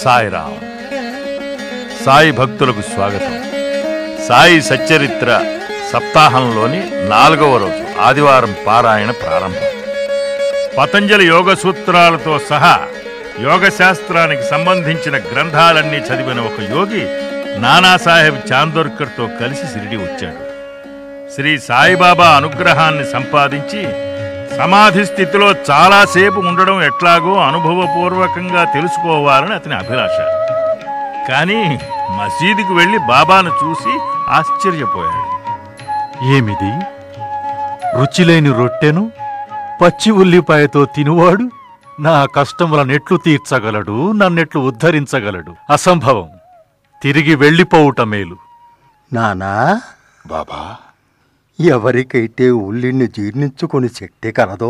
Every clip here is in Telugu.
సాయిరామ్ సాయి భక్తులకు స్వాగతం సాయి సచ్చరిత్ర సప్తాహంలోని నాలుగవ రోజు ఆదివారం పారాయణ ప్రారంభం పతంజలి యోగ సూత్రాలతో సహా యోగ శాస్త్రానికి సంబంధించిన గ్రంథాలన్నీ చదివిన ఒక యోగి నానాసాహెబ్ చాందోర్కర్తో కలిసి షిరిడి వచ్చాడు శ్రీ సాయిబాబా అనుగ్రహాన్ని సంపాదించి సమాధి స్థితిలో చాలాసేపు ఉండడం ఎట్లాగో అనుభవపూర్వకంగా తెలుసుకోవాలని అతని అభిలాష కానీ మసీదుకు వెళ్లి బాబాను చూసి ఆశ్చర్యపోయాడు ఏమిది రుచిలేని రొట్టెను పచ్చి ఉల్లిపాయతో తినువాడు నా కష్టముల నెట్లు తీర్చగలడు నన్నెట్లు ఉద్ధరించగలడు అసంభవం తిరిగి వెళ్ళిపోవుట మేలు నానా బాబా ఎవరికైతే ఉల్లిని జీర్ణించుకుని శక్తి కలదో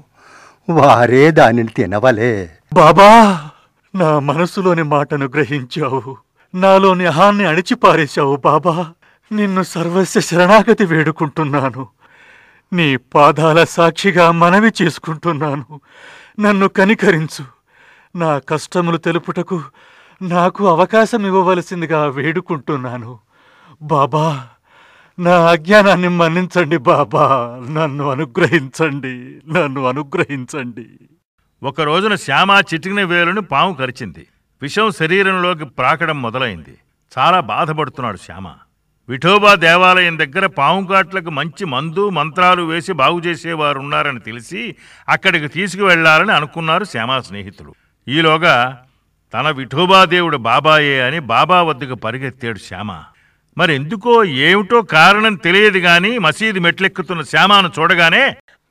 వారే దానిని తినవలే బాబా నా మనసులోని మాటను గ్రహించావు నాలోని అహాన్ని అణిచిపారేశావు బాబా నిన్ను సర్వస్వ శరణాగతి వేడుకుంటున్నాను నీ పాదాల సాక్షిగా మనవి చేసుకుంటున్నాను నన్ను కనికరించు నా కష్టములు తెలుపుటకు నాకు అవకాశం ఇవ్వవలసిందిగా వేడుకుంటున్నాను బాబా నా అజ్ఞానాన్ని మన్నించండి బాబా నన్ను అనుగ్రహించండి నన్ను అనుగ్రహించండి ఒక రోజున శ్యామ చిటికిన వేలుని పాము కరిచింది విషం శరీరంలోకి ప్రాకడం మొదలైంది చాలా బాధపడుతున్నాడు శ్యామ విఠోబా దేవాలయం దగ్గర పాము కాట్లకు మంచి మందు మంత్రాలు వేసి బాగు చేసేవారు ఉన్నారని తెలిసి అక్కడికి తీసుకువెళ్లాలని అనుకున్నారు శ్యామ స్నేహితులు ఈలోగా తన విఠోబా దేవుడు బాబాయే అని బాబా వద్దకు పరిగెత్తాడు శ్యామ మరి ఎందుకో ఏమిటో కారణం తెలియదు గాని మసీదు మెట్లెక్కుతున్న శ్యామాను చూడగానే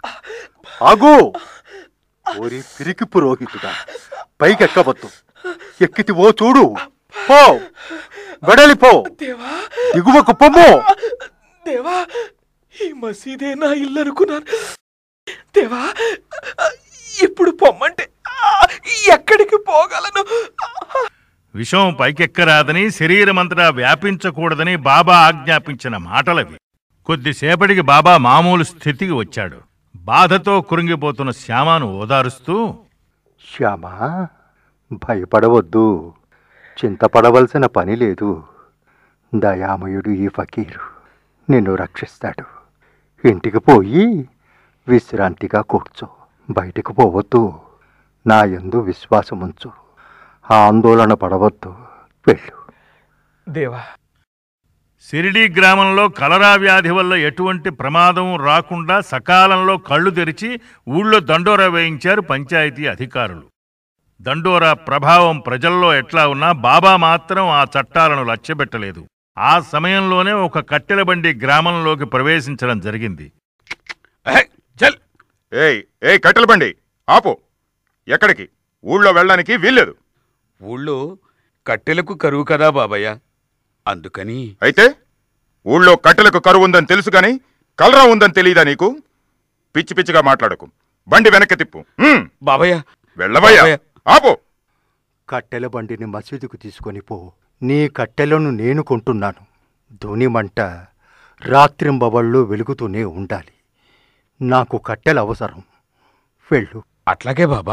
ఆగు ఓరి పిరికి పురోహితుడా పైకెక్కవద్దు ఎక్కితివో చూడు పో వెడలిపో దేవా దిగువకు పొమ్ము దేవా ఈ మసీదే నా ఇల్లు అనుకున్నాను దేవా ఇప్పుడు పొమ్మంటే ఆ, ఎక్కడికి పోగలను విషం పైకెక్కరాదని శరీరమంతటా వ్యాపించకూడదని బాబా ఆజ్ఞాపించిన మాటలవి కొద్దిసేపటికి బాబా మామూలు స్థితికి వచ్చాడు బాధతో కురింగిపోతున్న శ్యామాను ఓదారుస్తూ శ్యామా భయపడవద్దు చింతపడవలసిన పని లేదు దయామయుడు ఈ ఫకీరు నిన్ను రక్షిస్తాడు ఇంటికి పోయి విశ్రాంతిగా కూర్చో బయటికి పోవద్దు నా యందు విశ్వాసముంచు ఆందోళన పడవద్దు వెళ్ళు దేవా సిరిడి గ్రామంలో కలరా వ్యాధి వల్ల ఎటువంటి ప్రమాదం రాకుండా సకాలంలో కళ్ళు తెరిచి ఊళ్ళో దండోరా వేయించారు పంచాయతీ అధికారులు దండోరా ప్రభావం ప్రజల్లో ఎట్లా ఉన్నా బాబా మాత్రం ఆ చట్టాలను లక్ష్యపెట్టలేదు ఆ సమయంలోనే ఒక కట్టెల బండి గ్రామంలోకి ప్రవేశించడం జరిగింది ఏయ్, చల్ ఏయ్ ఏయ్ కట్టెల బండి ఆపు ఎక్కడికి ఊళ్ళో వెళ్ళడానికి వీల్లేదు ఊళ్ళో కట్టెలకు కరువు కదా బాబయ్య అందుకని అయితే ఊళ్ళో కట్టెలకు కరువు ఉందని తెలుసు గాని కలరా ఉందని తెలియదా నీకు పిచ్చి పిచ్చిగా మాట్లాడకు బండి వెనక్కి తిప్పు ఉమ్, బాబయ్య వెళ్ళవయ్యా బాబయ్య. ఆపు కట్టెల బండిని మసీదుకు తీసుకొని పో నీ కట్టెలను నేను కొంటున్నాను ధూనిమంట రాత్రింబవళ్ళు వెలుగుతూనే ఉండాలి నాకు కట్టెలు అవసరం వెళ్ళు అట్లాగే బాబా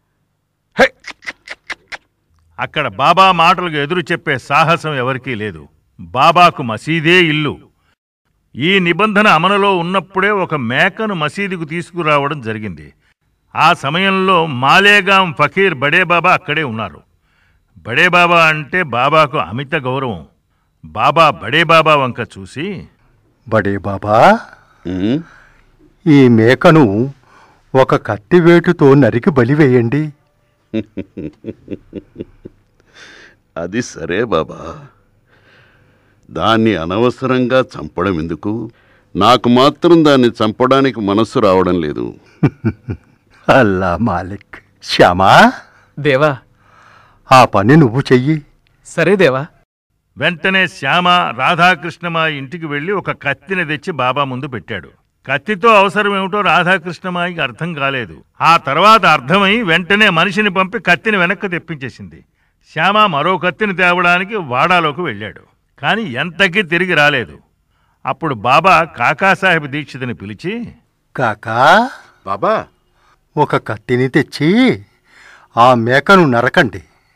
అక్కడ బాబా మాటలకు ఎదురు చెప్పే సాహసం ఎవరికీ లేదు బాబాకు మసీదే ఇల్లు ఈ నిబంధన అమలులో ఉన్నప్పుడే ఒక మేకను మసీదుకు తీసుకురావడం జరిగింది ఆ సమయంలో మాలేగాం ఫకీర్ బడే బాబా అక్కడే ఉన్నారు బడే బాబా అంటే బాబాకు అమిత గౌరవం బాబా బడే బాబా వంక చూసి బడే బాబా ఈ మేకను ఒక కత్తివేటుతో నరికి బలివేయండి అది సరే బాబా దాన్ని అనవసరంగా చంపడం ఎందుకు నాకు మాత్రం దాన్ని చంపడానికి మనస్సు రావడం లేదు అల్లా మాలిక్ శ్యామా దేవా ఆ పని నువ్వు చెయ్యి సరే దేవా వెంటనే శ్యామ రాధాకృష్ణమాయి ఇంటికి వెళ్ళి ఒక కత్తిని తెచ్చి బాబా ముందు పెట్టాడు కత్తితో అవసరం ఏమిటో రాధాకృష్ణమాయికి అర్థం కాలేదు ఆ తర్వాత అర్థమై వెంటనే మనిషిని పంపి కత్తిని వెనక్కి తెప్పించేసింది శ్యామ మరో కత్తిని తేవడానికి వాడాలోకి వెళ్ళాడు కానీ ఎంతకీ తిరిగి రాలేదు అప్పుడు బాబా కాకాసాహెబ్ దీక్షితుని పిలిచి కాకా బాబా ఒక కత్తిని తెచ్చి ఆ మేకను నరకండి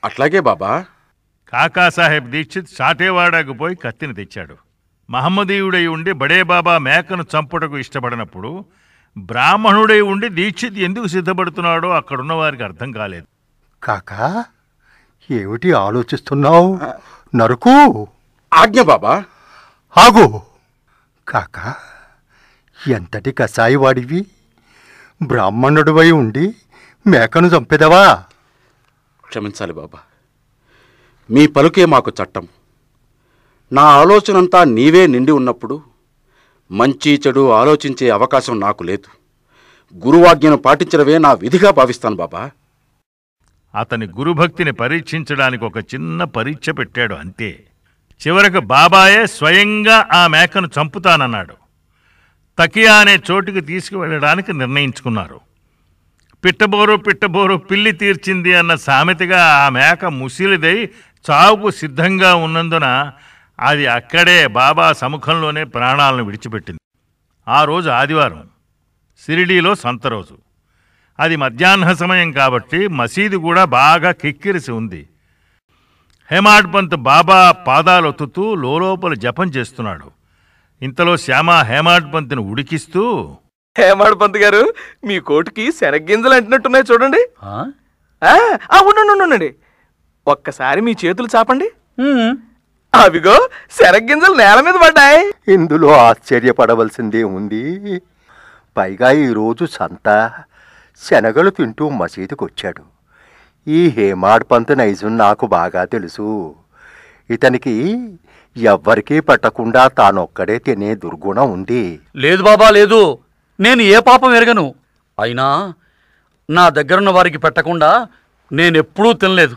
అట్లాగే బాబా కాకాసాహెబ్ దీక్షిత్ షాటేవాడాకు పోయి కత్తిని తెచ్చాడు మహమ్మదీయుడై ఉండి బడేబాబా మేకను చంపుటకు ఇష్టపడినప్పుడు బ్రాహ్మణుడై ఉండి దీక్షిత్ ఎందుకు సిద్ధపడుతున్నాడో అక్కడున్న వారికి అర్థం కాలేదు కాకా ఏమిటి ఆలోచిస్తున్నావు నరుకు ఆజ్ఞ బాబా ఆగు కాకా ఎంతటి కసాయివాడివి బ్రాహ్మణుడివై ఉండి మేకను చంపెదవా క్షమించాలి బాబా మీ పలుకే మాకు చట్టం నా ఆలోచనంతా నీవే నిండి ఉన్నప్పుడు మంచి చెడు ఆలోచించే అవకాశం నాకు లేదు గురువాజ్ఞను పాటించడమే నా విధిగా భావిస్తాను బాబా అతని గురుభక్తిని పరీక్షించడానికి ఒక చిన్న పరీక్ష పెట్టాడు అంతే చివరకు బాబాయే స్వయంగా ఆ మేకను చంపుతానన్నాడు తకియా అనే చోటుకి తీసుకువెళ్ళడానికి నిర్ణయించుకున్నారు పిట్టబోరు పిట్టబోరు పిల్లి తీర్చింది అన్న సామెతగా ఆ మేక ముసిలిదై చావుకు సిద్ధంగా ఉన్నందున అది అక్కడే బాబా సముఖంలోనే ప్రాణాలను విడిచిపెట్టింది ఆ రోజు ఆదివారం సిరిడీలో సంత రోజు అది మధ్యాహ్న సమయం కాబట్టి మసీదు కూడా బాగా కిక్కిరిసి ఉంది హేమాడ్ పంత్ బాబా పాదాలు ఒత్తుతూ లోలోపల జపం చేస్తున్నాడు ఇంతలో శ్యామ హేమాడ్ పంత్ని ఉడికిస్తూ హేమాడు పంత్ గారు మీ కోటికి శనగ్గింజలు అంటున్నట్టున్నాయి చూడండి ఆ, ఆ, ఉండండి ఉండండి, ఉండండి ఒక్కసారి మీ చేతులు చాపండి అవిగో శనగ్గింజలు నేల మీద పడ్డాయి ఇందులో ఆశ్చర్యపడవలసిందే ఉంది పైగా ఈరోజు సంత శనగలు తింటూ మసీదుకొచ్చాడు ఈ హేమాడ్ పంత్ నైజం నాకు బాగా తెలుసు ఇతనికి ఎవ్వరికీ పట్టకుండా తానొక్కడే తినే దుర్గుణం ఉంది లేదు బాబా లేదు నేను ఏ పాపం ఎరగను అయినా నా దగ్గరున్న వారికి పెట్టకుండా నేనెప్పుడూ తినలేదు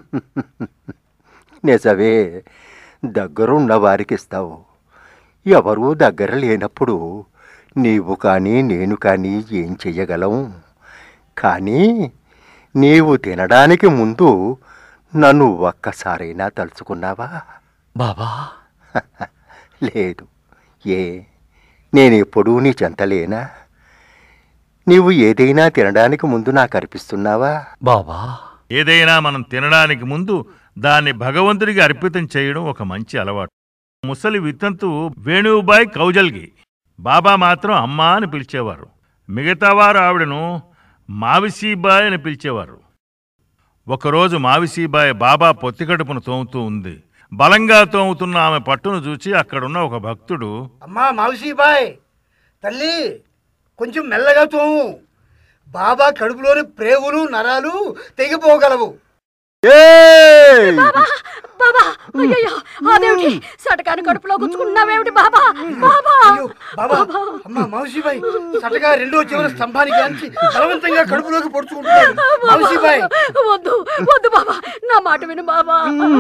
నిజమే దగ్గరున్న వారికి ఇస్తావు ఎవరూ దగ్గర లేనప్పుడు నీవు కానీ నేను కానీ ఏం చెయ్యగలం కానీ నీవు తినడానికి ముందు నన్ను ఒక్కసారైనా తలుచుకున్నావా బాబా లేదు ఏ నేనెప్పుడూ నీ చెంతలేనా నీవు ఏదైనా తినడానికి ముందు నాకు అర్పిస్తున్నావా బాబా ఏదైనా మనం తినడానికి ముందు దాన్ని భగవంతుడికి అర్పితం చేయడం ఒక మంచి అలవాటు ముసలి వితంతు వేణుబాయ్ కౌజల్గి బాబా మాత్రం అమ్మా అని పిలిచేవారు మిగతావారు ఆవిడను మావిసీబాయ్ అని పిలిచేవారు ఒకరోజు మావిసీబాయ్ బాబా పొత్తికడుపును తోముతూ ఉంది బలంగా తోముతున్న ఆమె పట్టును చూచి అక్కడున్న ఒక భక్తుడు అమ్మా మావసీబాయ్ తల్లి కొంచెం మెల్లగా తోము బాబా కడుపులోని ప్రేగులు నరాలు తెగిపోగలవు బాబా అయ్యయ్యో అదేమిటి సటకాని కడుపులో గుచ్చుకుంటున్నావేమిటి బాబా బాబా అయ్యో బాబా అమ్మా మావసీబాయ్ సటగా రెండో చివరి స్తంభానికి అంచి బలవంతంగా కడుపులోకి పొడుచుకుంటున్నాడు మావసీబాయ్ వద్దు వద్దు బాబా నా మాట విను బాబా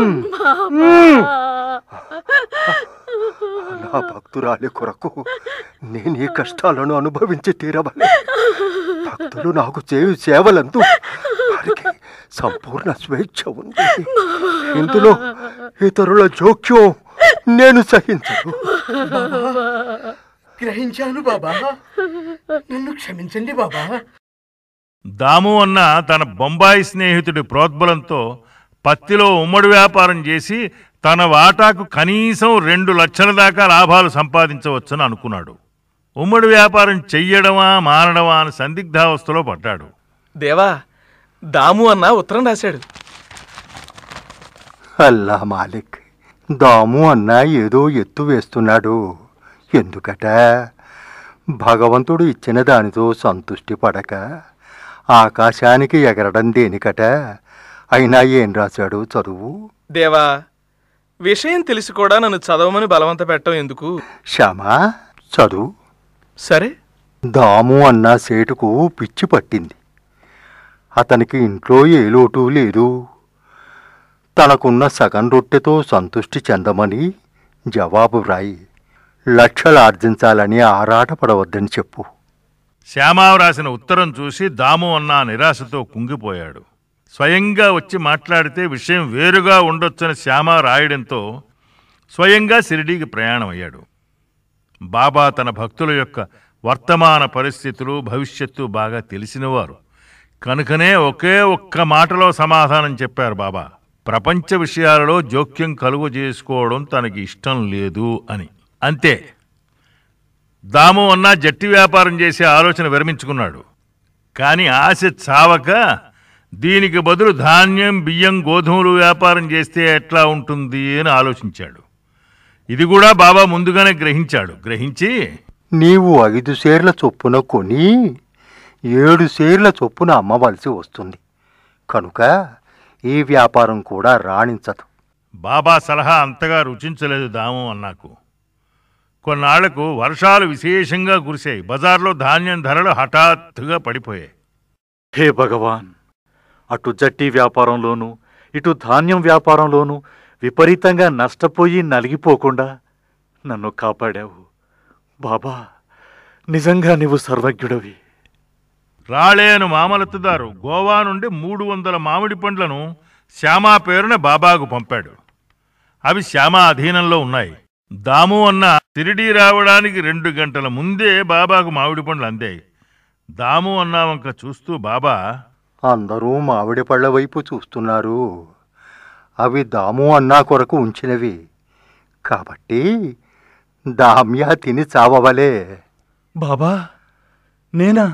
నా భక్తురాలి కొరకు నేను ఈ కష్టాలను అనుభవించి తీరవలే భక్తులు నాకు చేయు సేవలందు వారికి సంపూర్ణ స్వేచ్ఛ ఉంది ఇందులో ఇతరుల జోక్యం నేను సహించను గ్రహించాను బాబా నన్ను క్షమించండి బాబా దాము అన్న తన బొంబాయి స్నేహితుడి ప్రోద్బలంతో పత్తిలో ఉమ్మడి వ్యాపారం చేసి తన వాటాకు కనీసం రెండు లక్షల దాకా లాభాలు సంపాదించవచ్చని అనుకున్నాడు ఉమ్మడి వ్యాపారం చెయ్యడమా మానడమా అని సందిగ్ధావస్థలో పడ్డాడు దేవా దాము అన్న ఉత్తరం రాశాడు అల్లా మాలిక్ దాము అన్న ఏదో ఎత్తు వేస్తున్నాడు ఎందుకట భగవంతుడు ఇచ్చిన దానితో సంతృష్టి పడక ఆకాశానికి ఎగరడం దేనికట అయినా ఏం రాశాడు చదువు దేవా విషయం తెలిసి కూడా నన్ను చదవమని బలవంత పెట్టడం ఎందుకు శ్యామా చదువు సరే దాము అన్న సేటుకు పిచ్చి పట్టింది అతనికి ఇంట్లో ఏ లోటు లేదు తనకున్న సగం రొట్టెతో సంతృష్టి చెందమని జవాబు వ్రాయి లక్షలు ఆర్జించాలని ఆరాటపడవద్దని చెప్పు శ్యామావు రాసిన ఉత్తరం చూసి దాము అన్న నిరాశతో కుంగిపోయాడు స్వయంగా వచ్చి మాట్లాడితే విషయం వేరుగా ఉండొచ్చని శ్యామ రాయడంతో స్వయంగా షిరిడీకి ప్రయాణం అయ్యాడు బాబా తన భక్తుల యొక్క వర్తమాన పరిస్థితులు భవిష్యత్తు బాగా తెలిసినవారు కనుకనే ఒకే ఒక్క మాటలో సమాధానం చెప్పారు బాబా ప్రపంచ విషయాలలో జోక్యం కలుగు చేసుకోవడం తనకి ఇష్టం లేదు అని అంతే దాము అన్న జట్టి వ్యాపారం చేసే ఆలోచన విరమించుకున్నాడు కానీ ఆశ చావక దీనికి బదులు ధాన్యం బియ్యం గోధుమలు వ్యాపారం చేస్తే ఎట్లా ఉంటుంది అని ఆలోచించాడు ఇది కూడా బాబా ముందుగానే గ్రహించాడు గ్రహించి నీవు ఐదు షేర్ల చొప్పున కొని ఏడు షేర్ల చొప్పున అమ్మవలసి వస్తుంది కనుక ఈ వ్యాపారం కూడా రాణించదు బాబా సలహా అంతగా రుచించలేదు దాము అన్నాకు కొన్నాళ్లకు వర్షాలు విశేషంగా కురిశాయి బజార్లో ధాన్యం ధరలు హఠాత్తుగా పడిపోయాయి హే భగవాన్ అటు జట్టి వ్యాపారంలోనూ ఇటు ధాన్యం వ్యాపారంలోనూ విపరీతంగా నష్టపోయి నలిగిపోకుండా నన్ను కాపాడావు బాబా నిజంగా నీవు సర్వజ్ఞుడవి రాళేను మామలత్తుదారు గోవా నుండి మూడు వందల మామిడి పండ్లను శ్యామా పేరున బాబాకు పంపాడు అవి శ్యామా అధీనంలో ఉన్నాయి దాము అన్న తిరిడి రావడానికి రెండు గంటల ముందే బాబాకు మామిడి పండ్లు అందాయి దాము అన్న వంక చూస్తూ బాబా అందరూ మామిడి పళ్ళ వైపు చూస్తున్నారు అవి దాము అన్నా కొరకు ఉంచినవి కాబట్టి దామ్యా తిని చావవలే బాబా నేనా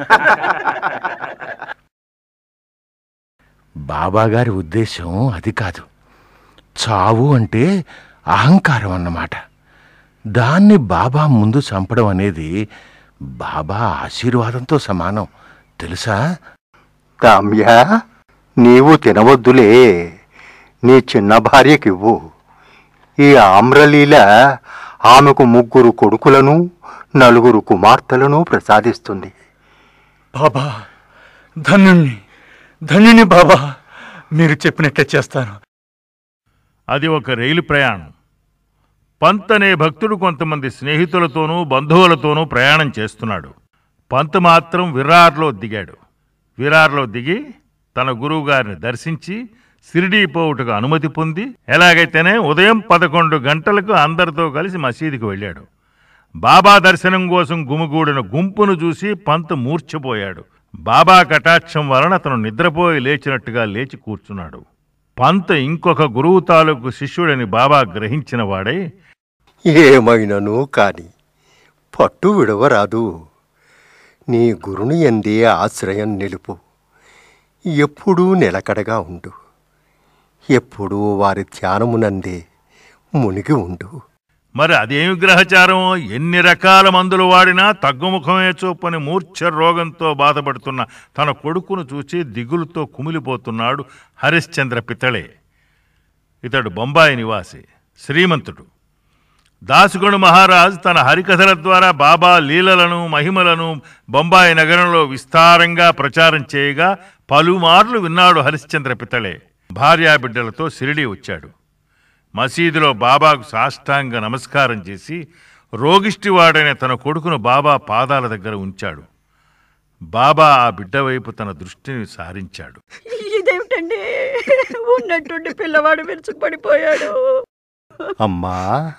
బాబాగారి ఉద్దేశం అది కాదు చావు అంటే అహంకారం అన్నమాట దాన్ని బాబా ముందు చంపడం అనేది బాబా ఆశీర్వాదంతో సమానం తెలుసా దామ్యా నీవు తినవద్దులే నీ చిన్న భార్యకివ్వు ఈ ఆమ్రలీల ఆమెకు ముగ్గురు కొడుకులను నలుగురు కుమార్తెలను ప్రసాదిస్తుంది బాబా ధన్యుణ్ణి ధన్యుని బాబా మీరు చెప్పినట్లే చేస్తాను అది ఒక రైలు ప్రయాణం పంత్ అనే భక్తుడు కొంతమంది స్నేహితులతోనూ బంధువులతోనూ ప్రయాణం చేస్తున్నాడు పంత్ మాత్రం విరార్లో దిగాడు విరార్లో దిగి తన గురువుగారిని దర్శించి సిరిడీ పోవుటకు అనుమతి పొంది ఎలాగైతేనే ఉదయం పదకొండు గంటలకు అందరితో కలిసి మసీదుకు వెళ్ళాడు బాబా దర్శనం కోసం గుమిగూడిన గుంపును చూసి పంత్ మూర్ఛపోయాడు బాబా కటాక్షం వలన అతను నిద్రపోయి లేచినట్టుగా లేచి కూర్చున్నాడు పంత్ ఇంకొక గురువు తాలూకు శిష్యుడని బాబా గ్రహించిన వాడై ఏమైనను కాని పట్టు విడవరాదు నీ గురుని ఎందే ఆశ్రయం నిలుపు ఎప్పుడూ నిలకడగా ఉండు ఎప్పుడూ వారి ధ్యానమునందే మునిగి ఉండు మరి అదేమి గ్రహచారం ఎన్ని రకాల మందులు వాడినా తగ్గుముఖమే చూపని మూర్ఛ రోగంతో బాధపడుతున్న తన కొడుకును చూసి దిగులుతో కుమిలిపోతున్నాడు హరిశ్చంద్ర పితళే ఇతడు బొంబాయి నివాసి శ్రీమంతుడు దాసుగణు మహారాజ్ తన హరికథల ద్వారా బాబా లీలలను మహిమలను బొంబాయి నగరంలో విస్తారంగా ప్రచారం చేయగా పలుమార్లు విన్నాడు హరిశ్చంద్ర పితళే భార్యాబిడ్డలతో సిరిడి వచ్చాడు మసీదులో బాబాకు సాష్టాంగ నమస్కారం చేసి రోగిష్టివాడైన తన కొడుకును బాబా పాదాల దగ్గర ఉంచాడు బాబా ఆ బిడ్డ వైపు తన దృష్టిని సారించాడు ఇదేమిటండి ఉన్నట్టుండి పిల్లవాడు విరుచుకుపడిపోయాడు అమ్మా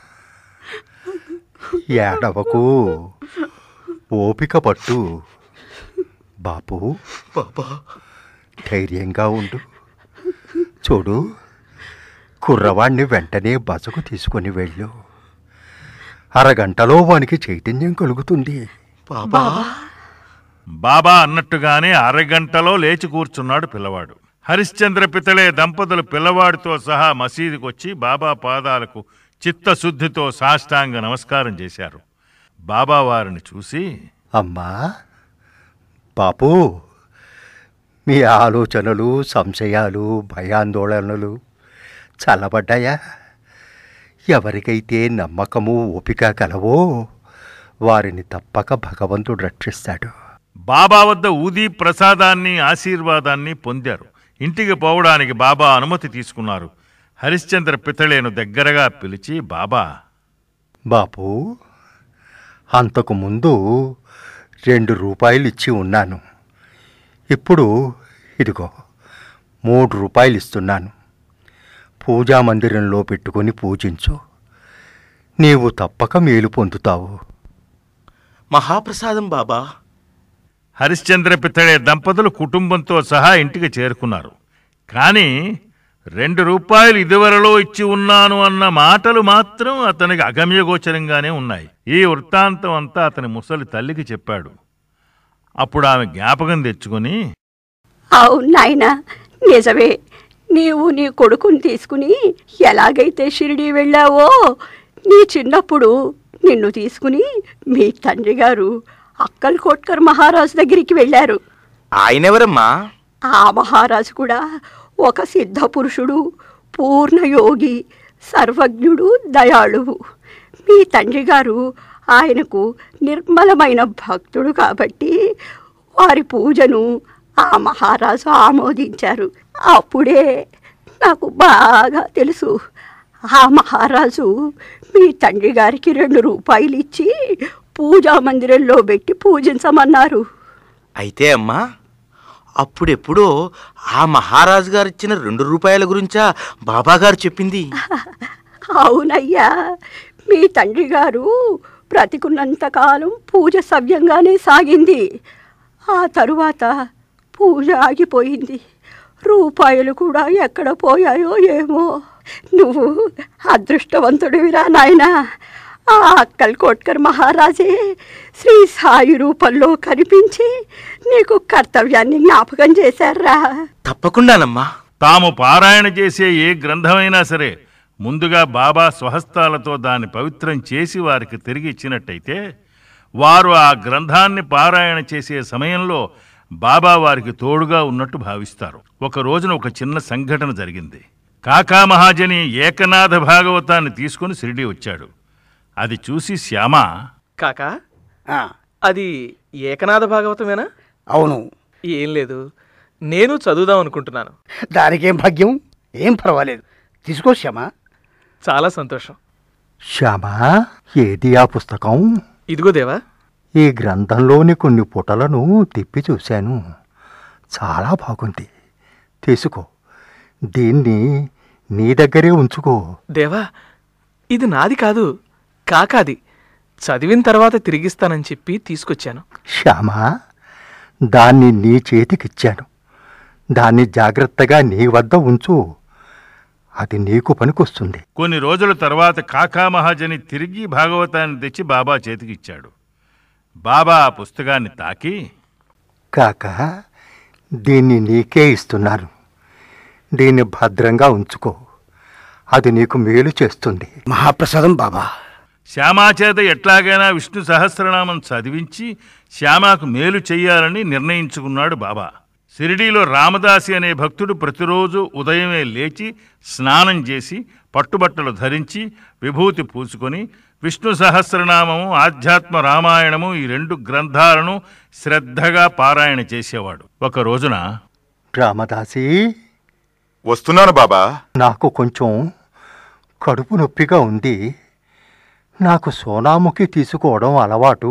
ఏడవకు ఓపిక పట్టు బాపు బాబా ధైర్యంగా ఉండు చూడు కుర్రవాణ్ణి వెంటనే బసకు తీసుకొని వెళ్ళు అరగంటలో వానికి చైతన్యం కలుగుతుంది బాబా బాబా అన్నట్టుగానే అరగంటలో లేచి కూర్చున్నాడు పిల్లవాడు హరిశ్చంద్ర పితలే దంపతులు పిల్లవాడితో సహా మసీదుకొచ్చి బాబా పాదాలకు చిత్తశుద్ధితో సాష్టాంగ నమస్కారం చేశారు బాబా వారిని చూసి అమ్మా బాపు మీ ఆలోచనలు సంశయాలు భయాందోళనలు చల్లబడ్డాయా ఎవరికైతే నమ్మకము ఓపిక కలవో వారిని తప్పక భగవంతుడు రక్షిస్తాడు బాబా వద్ద ఊదీ ప్రసాదాన్ని ఆశీర్వాదాన్ని పొందారు ఇంటికి పోవడానికి బాబా అనుమతి తీసుకున్నారు హరిశ్చంద్ర పితళేను దగ్గరగా పిలిచి బాబా బాపు అంతకు ముందు రెండు రూపాయలు ఇచ్చి ఉన్నాను ఇప్పుడు ఇదిగో మూడు రూపాయలు ఇస్తున్నాను పూజా మందిరంలో పెట్టుకొని పూజించు నీవు తప్పక మేలు పొందుతావు మహాప్రసాదం బాబా హరిశ్చంద్ర పిత్తడే దంపతులు కుటుంబంతో సహా ఇంటికి చేరుకున్నారు కానీ రెండు రూపాయలు ఇదివరలో ఇచ్చి ఉన్నాను అన్న మాటలు మాత్రం అతనికి అగమ్యగోచరంగానే ఉన్నాయి ఈ వృత్తాంతం అంతా అతని ముసలి తల్లికి చెప్పాడు అప్పుడు ఆమె జ్ఞాపకం తెచ్చుకొని అవును నాయనా నిజమే నీవు నీ కొడుకుని తీసుకుని ఎలాగైతే షిరిడి వెళ్ళావో నీ చిన్నప్పుడు నిన్ను తీసుకుని మీ తండ్రి గారు అక్కల్ కోట్కర్ మహారాజు దగ్గరికి వెళ్ళారు ఆయనెవరమ్మా ఆ మహారాజు కూడా ఒక సిద్ధ పురుషుడు పూర్ణ యోగి సర్వజ్ఞుడు దయాళువు మీ తండ్రి గారు ఆయనకు నిర్మలమైన భక్తుడు కాబట్టి వారి పూజను ఆ మహారాజు ఆమోదించారు అప్పుడే నాకు బాగా తెలుసు ఆ మహారాజు మీ తండ్రి గారికి రెండు రూపాయలు ఇచ్చి పూజా మందిరంలో పెట్టి పూజించమన్నారు అయితే అమ్మా అప్పుడెప్పుడో ఆ మహారాజు గారు ఇచ్చిన రెండు రూపాయల గురించా బాబా గారు చెప్పింది అవునయ్యా మీ తండ్రి గారు బ్రతికున్నంతకాలం పూజ సవ్యంగానే సాగింది ఆ తరువాత పూజ ఆగిపోయింది రూపాయలు కూడా ఎక్కడ పోయాయో ఏమో నువ్వు అదృష్టవంతుడివిరా నాయనా ఆ అక్కల్ కోట్కర్ మహారాజే శ్రీ సాయి రూపంలో కనిపించి నీకు కర్తవ్యాన్ని జ్ఞాపకం చేశారా తప్పకుండానమ్మా తాము పారాయణ చేసే ఏ గ్రంథమైనా సరే ముందుగా బాబా స్వహస్తాలతో దాన్ని పవిత్రం చేసి వారికి తిరిగి ఇచ్చినట్టయితే వారు ఆ గ్రంథాన్ని పారాయణ చేసే సమయంలో బాబా వారికి తోడుగా ఉన్నట్టు భావిస్తారు ఒక రోజున ఒక చిన్న సంఘటన జరిగింది కాకా మహాజని ఏకనాథ భాగవతాన్ని తీసుకుని షిరిడి వచ్చాడు అది చూసి శ్యామ కాకా అది ఏకనాథ భాగవతమేనా అవును ఏం లేదు నేను చదువుదాం అనుకుంటున్నాను దానికేం భాగ్యం ఏం పర్వాలేదు తీసుకో శ్యామా చాలా సంతోషం శ్యామా ఏది ఆ పుస్తకం ఇదిగో దేవా ఈ గ్రంథంలోని కొన్ని పుటలను తిప్పి చూశాను చాలా బాగుంది తీసుకో దీన్ని నీ దగ్గరే ఉంచుకో దేవా ఇది నాది కాదు కాకాది చదివిన తర్వాత తిరిగిస్తానని చెప్పి తీసుకొచ్చాను శ్యామా దాన్ని నీ చేతికిచ్చాను దాన్ని జాగ్రత్తగా నీ వద్ద ఉంచు అది నీకు పనికొస్తుంది కొన్ని రోజుల తర్వాత కాకా మహాజని తిరిగి భాగవతాన్ని తెచ్చి బాబా చేతికిచ్చాడు బాబా ఆ పుస్తకాన్ని తాకి కాక దీన్ని నీకే ఇస్తున్నాను దీన్ని భద్రంగా ఉంచుకో అది నీకు మేలు చేస్తుంది మహాప్రసాదం బాబా శ్యామా చేత ఎట్లాగైనా విష్ణు సహస్రనామం చదివించి శ్యామాకు మేలు చెయ్యాలని నిర్ణయించుకున్నాడు బాబా షిరిడీలో రామదాసి అనే భక్తుడు ప్రతిరోజు ఉదయమే లేచి స్నానం చేసి పట్టుబట్టలు ధరించి విభూతి పూసుకొని విష్ణు సహస్రనామము ఆధ్యాత్మ రామాయణము ఈ రెండు గ్రంథాలను శ్రద్ధగా పారాయణ చేసేవాడు ఒక రోజున రామదాసి వస్తున్నాను బాబా నాకు కొంచెం కడుపు నొప్పిగా ఉంది నాకు సోనాముఖి తీసుకోవడం అలవాటు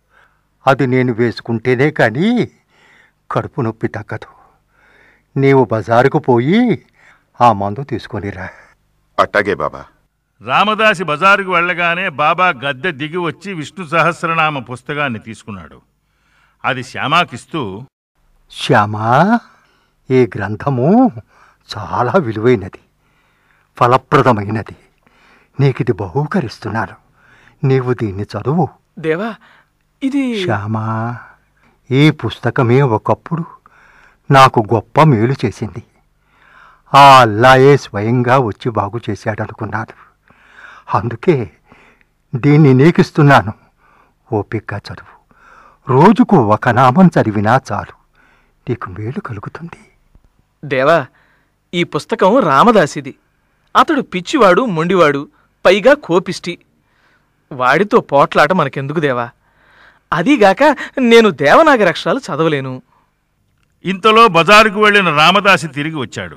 అది నేను వేసుకుంటేనే కానీ కడుపు నొప్పి తగ్గదు నీవు బజారుకు పోయి ఆ మందు తీసుకొనిరా అట్టాగే బాబా రామదాసి బజారుకు వెళ్ళగానే బాబా గద్దె దిగి వచ్చి విష్ణు సహస్రనామ పుస్తకాన్ని తీసుకున్నాడు అది శ్యామాకిస్తూ శ్యామా ఈ గ్రంథము చాలా విలువైనది ఫలప్రదమైనది నీకిది బహూకరిస్తున్నాను నీవు దీన్ని చదువు దేవా ఇది శ్యామా ఈ పుస్తకమే ఒకప్పుడు నాకు గొప్ప మేలు చేసింది ఆ అల్లాయే స్వయంగా వచ్చి బాగు చేశాడనుకున్నాను అందుకే దీన్ని నీకిస్తున్నాను ఓపిగ్గా చదువు రోజుకు ఒక నామం చదివినా చాలు నీకు మేలు కలుగుతుంది దేవా ఈ పుస్తకం రామదాసిది అతడు పిచ్చివాడు మొండివాడు పైగా కోపిష్టి వాడితో పోట్లాట మనకెందుకు దేవా అదీగాక నేను దేవనాగరి అక్షరాలు చదవలేను ఇంతలో బజారుకు వెళ్ళిన రామదాసి తిరిగి వచ్చాడు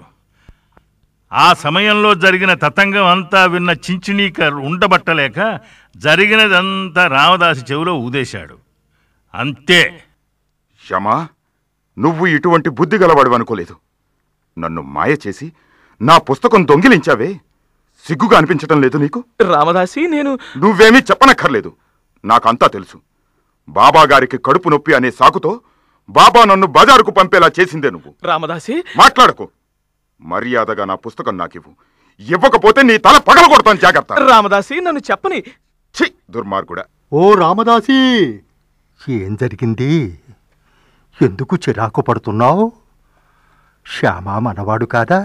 ఆ సమయంలో జరిగిన తతంగం అంతా విన్న చించినీక ఉండబట్టలేక జరిగినదంతా రామదాసి చెవిలో ఊదేశాడు అంతే క్షమా నువ్వు ఇటువంటి బుద్ధి గలవాడు అనుకోలేదు నన్ను మాయ చేసి నా పుస్తకం దొంగిలించావే సిగ్గుగా అనిపించటం లేదు నీకు రామదాసి నేను నువ్వేమీ చెప్పనక్కర్లేదు నాకంతా తెలుసు బాబాగారికి కడుపు నొప్పి అనే సాకుతో బాబా నన్ను బజారుకు పంపేలా చేసిందే నువ్వు రామదాసి మాట్లాడకు మర్యాదగా నా పుస్తకం నాకివ్వు ఇవ్వకపోతే నీ తల పగల కొడతాను జాగ్రత్త రామదాసి నన్ను చెప్పని ఛీ దుర్మార్గుడా ఓ రామదాసి ఏం జరిగింది ఎందుకు చిరాకు పడుతున్నావు శ్యామ మనవాడు కాదా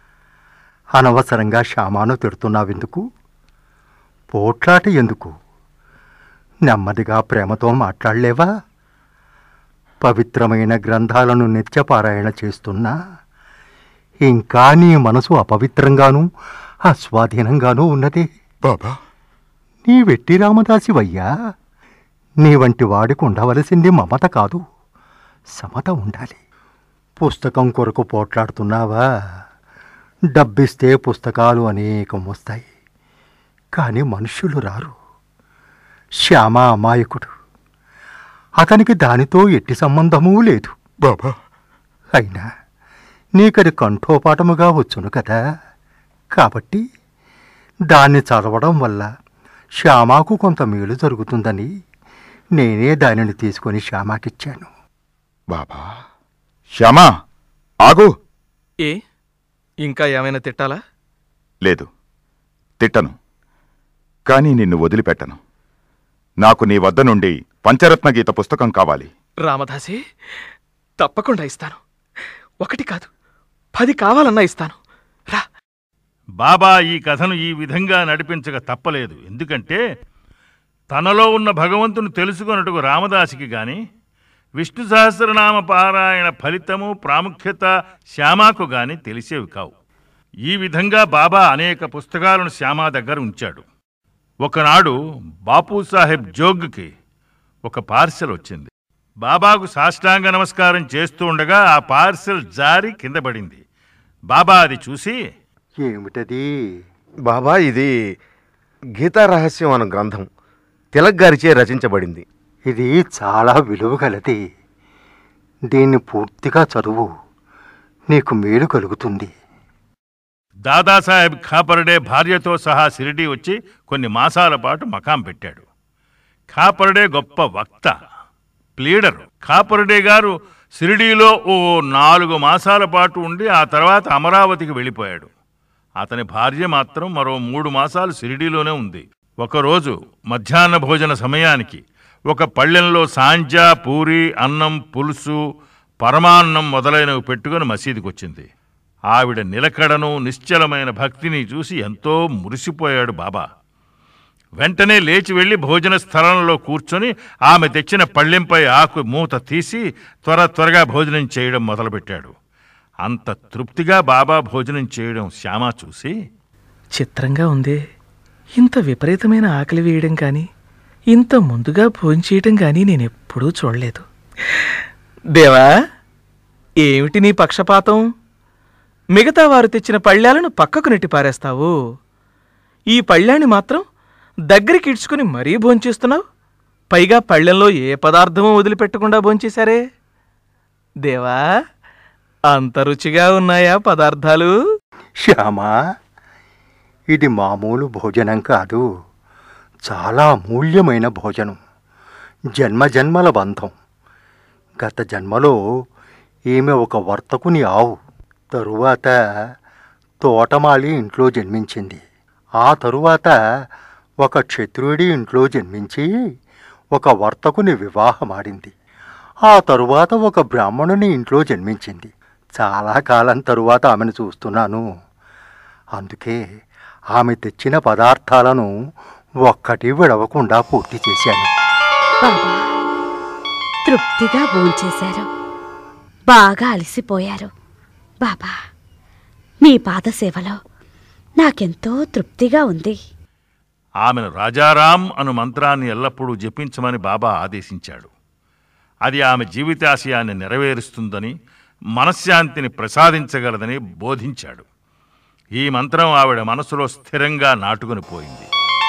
అనవసరంగా శ్యామాను తిడుతున్నావెందుకు పోట్లాట ఎందుకు నెమ్మదిగా ప్రేమతో మాట్లాడలేవా పవిత్రమైన గ్రంథాలను నిత్యపారాయణ చేస్తున్నా ఇంకా నీ మనసు అపవిత్రంగానూ అస్వాధీనంగానూ ఉన్నది బాబా నీ వెట్టి రామదాసివయ్యా నీ వంటి వాడికి ఉండవలసింది మమత కాదు సమత ఉండాలి పుస్తకం కొరకు పోట్లాడుతున్నావా డబ్బిస్తే పుస్తకాలు అనేకం వస్తాయి కానీ మనుష్యులు రారు శ్యామ అమాయకుడు అతనికి దానితో ఎట్టి సంబంధమూ లేదు బాబా అయినా నీకది కంఠోపాఠముగా వచ్చును కదా కాబట్టి దాన్ని చదవడం వల్ల శ్యామాకు కొంత మేలు జరుగుతుందని నేనే దానిని తీసుకొని శ్యామాకిచ్చాను బాబా శ్యామా ఆగు ఏ ఇంకా ఏమైనా తిట్టాలా లేదు తిట్టను కానీ నిన్ను వదిలిపెట్టను నాకు నీ వద్ద నుండి పంచరత్న గీత పుస్తకం కావాలి రామదాసి తప్పకుండా ఇస్తాను ఒకటి కాదు పది కావాలన్నా ఇస్తాను రా బాబా ఈ కథను ఈ విధంగా నడిపించక తప్పలేదు ఎందుకంటే తనలో ఉన్న భగవంతుని తెలుసుకొనుటకు రామదాసికి గాని విష్ణు సహస్రనామ పారాయణ ఫలితము ప్రాముఖ్యత శ్యామాకు గాని తెలిసేవి కావు ఈ విధంగా బాబా అనేక పుస్తకాలను శ్యామా దగ్గర ఉంచాడు ఒకనాడు బాపూసాహెబ్ జోగ్కి ఒక పార్సెల్ వచ్చింది బాబాకు సాష్టాంగ నమస్కారం చేస్తూ ఉండగా ఆ పార్సెల్ జారి కింద పడింది బాబా అది చూసి ఏమిటది బాబా ఇది గీతా రహస్యం అను గ్రంథం తిలక్ గారిచే రచించబడింది ఇది చాలా విలువ గలది దీన్ని పూర్తిగా చదువు నీకు మేలు కలుగుతుంది దాదాసాహెబ్ ఖాపర్డే భార్యతో సహా షిరిడీ వచ్చి కొన్ని మాసాల పాటు మకాం పెట్టాడు ఖాపర్డే గొప్ప వక్త ప్లీడరు ఖాపర్డే గారు షిరిడీలో ఓ నాలుగు మాసాల పాటు ఉండి ఆ తర్వాత అమరావతికి వెళ్ళిపోయాడు అతని భార్య మాత్రం మరో మూడు మాసాలు షిరిడీలోనే ఉంది ఒకరోజు మధ్యాహ్న భోజన సమయానికి ఒక పళ్ళెంలో సాంజా పూరి అన్నం పులుసు పరమాన్నం మొదలైనవి పెట్టుకుని మసీదుకి వచ్చింది ఆవిడ నిలకడను నిశ్చలమైన భక్తిని చూసి ఎంతో మురిసిపోయాడు బాబా వెంటనే లేచి వెళ్లి భోజన స్థలంలో కూర్చొని ఆమె తెచ్చిన పళ్ళెంపై ఆకు మూత తీసి త్వర త్వరగా భోజనం చేయడం మొదలుపెట్టాడు అంత తృప్తిగా బాబా భోజనం చేయడం శ్యామ చూసి చిత్రంగా ఉందే ఇంత విపరీతమైన ఆకలి వేయడం కానీ ఇంత ముందుగా భోంచేయటం కానీ నేను ఎప్పుడూ చూడలేదు దేవా ఏమిటి నీ పక్షపాతం మిగతా వారు తెచ్చిన పళ్ళాలను పక్కకు నెట్టి పారేస్తావు ఈ పళ్ళాన్ని మాత్రం దగ్గరికి ఇడ్చుకుని మరీ భోంచేస్తున్నావు పైగా పళ్ళెంలో ఏ పదార్థమూ వదిలిపెట్టకుండా భోంచేశారే దేవా అంత రుచిగా ఉన్నాయా పదార్థాలు శ్యామా ఇది మామూలు భోజనం కాదు చాలా అమూల్యమైన భోజనం జన్మ జన్మల బంధం గత జన్మలో ఈమె ఒక వర్తకుని ఆవు తరువాత తోటమాలి ఇంట్లో జన్మించింది ఆ తరువాత ఒక క్షత్రుడి ఇంట్లో జన్మించి ఒక వర్తకుని వివాహమాడింది ఆ తరువాత ఒక బ్రాహ్మణుని ఇంట్లో జన్మించింది చాలా కాలం తరువాత ఆమెను చూస్తున్నాను అందుకే ఆమె తెచ్చిన పదార్థాలను ఒక్కటి విడవకుండా పూర్తి చేశాను బాబా తృప్తిగా భోంచేశారు బాగా అలసిపోయారు బాబా మీ పాదసేవలో నాకెంతో తృప్తిగా ఉంది ఆమెను రాజారాం అను మంత్రాన్ని ఎల్లప్పుడూ జపించమని బాబా ఆదేశించాడు అది ఆమె జీవితాశయాన్ని నెరవేరుస్తుందని మనశ్శాంతిని ప్రసాదించగలదని బోధించాడు ఈ మంత్రం ఆవిడ మనసులో స్థిరంగా నాటుకుని పోయింది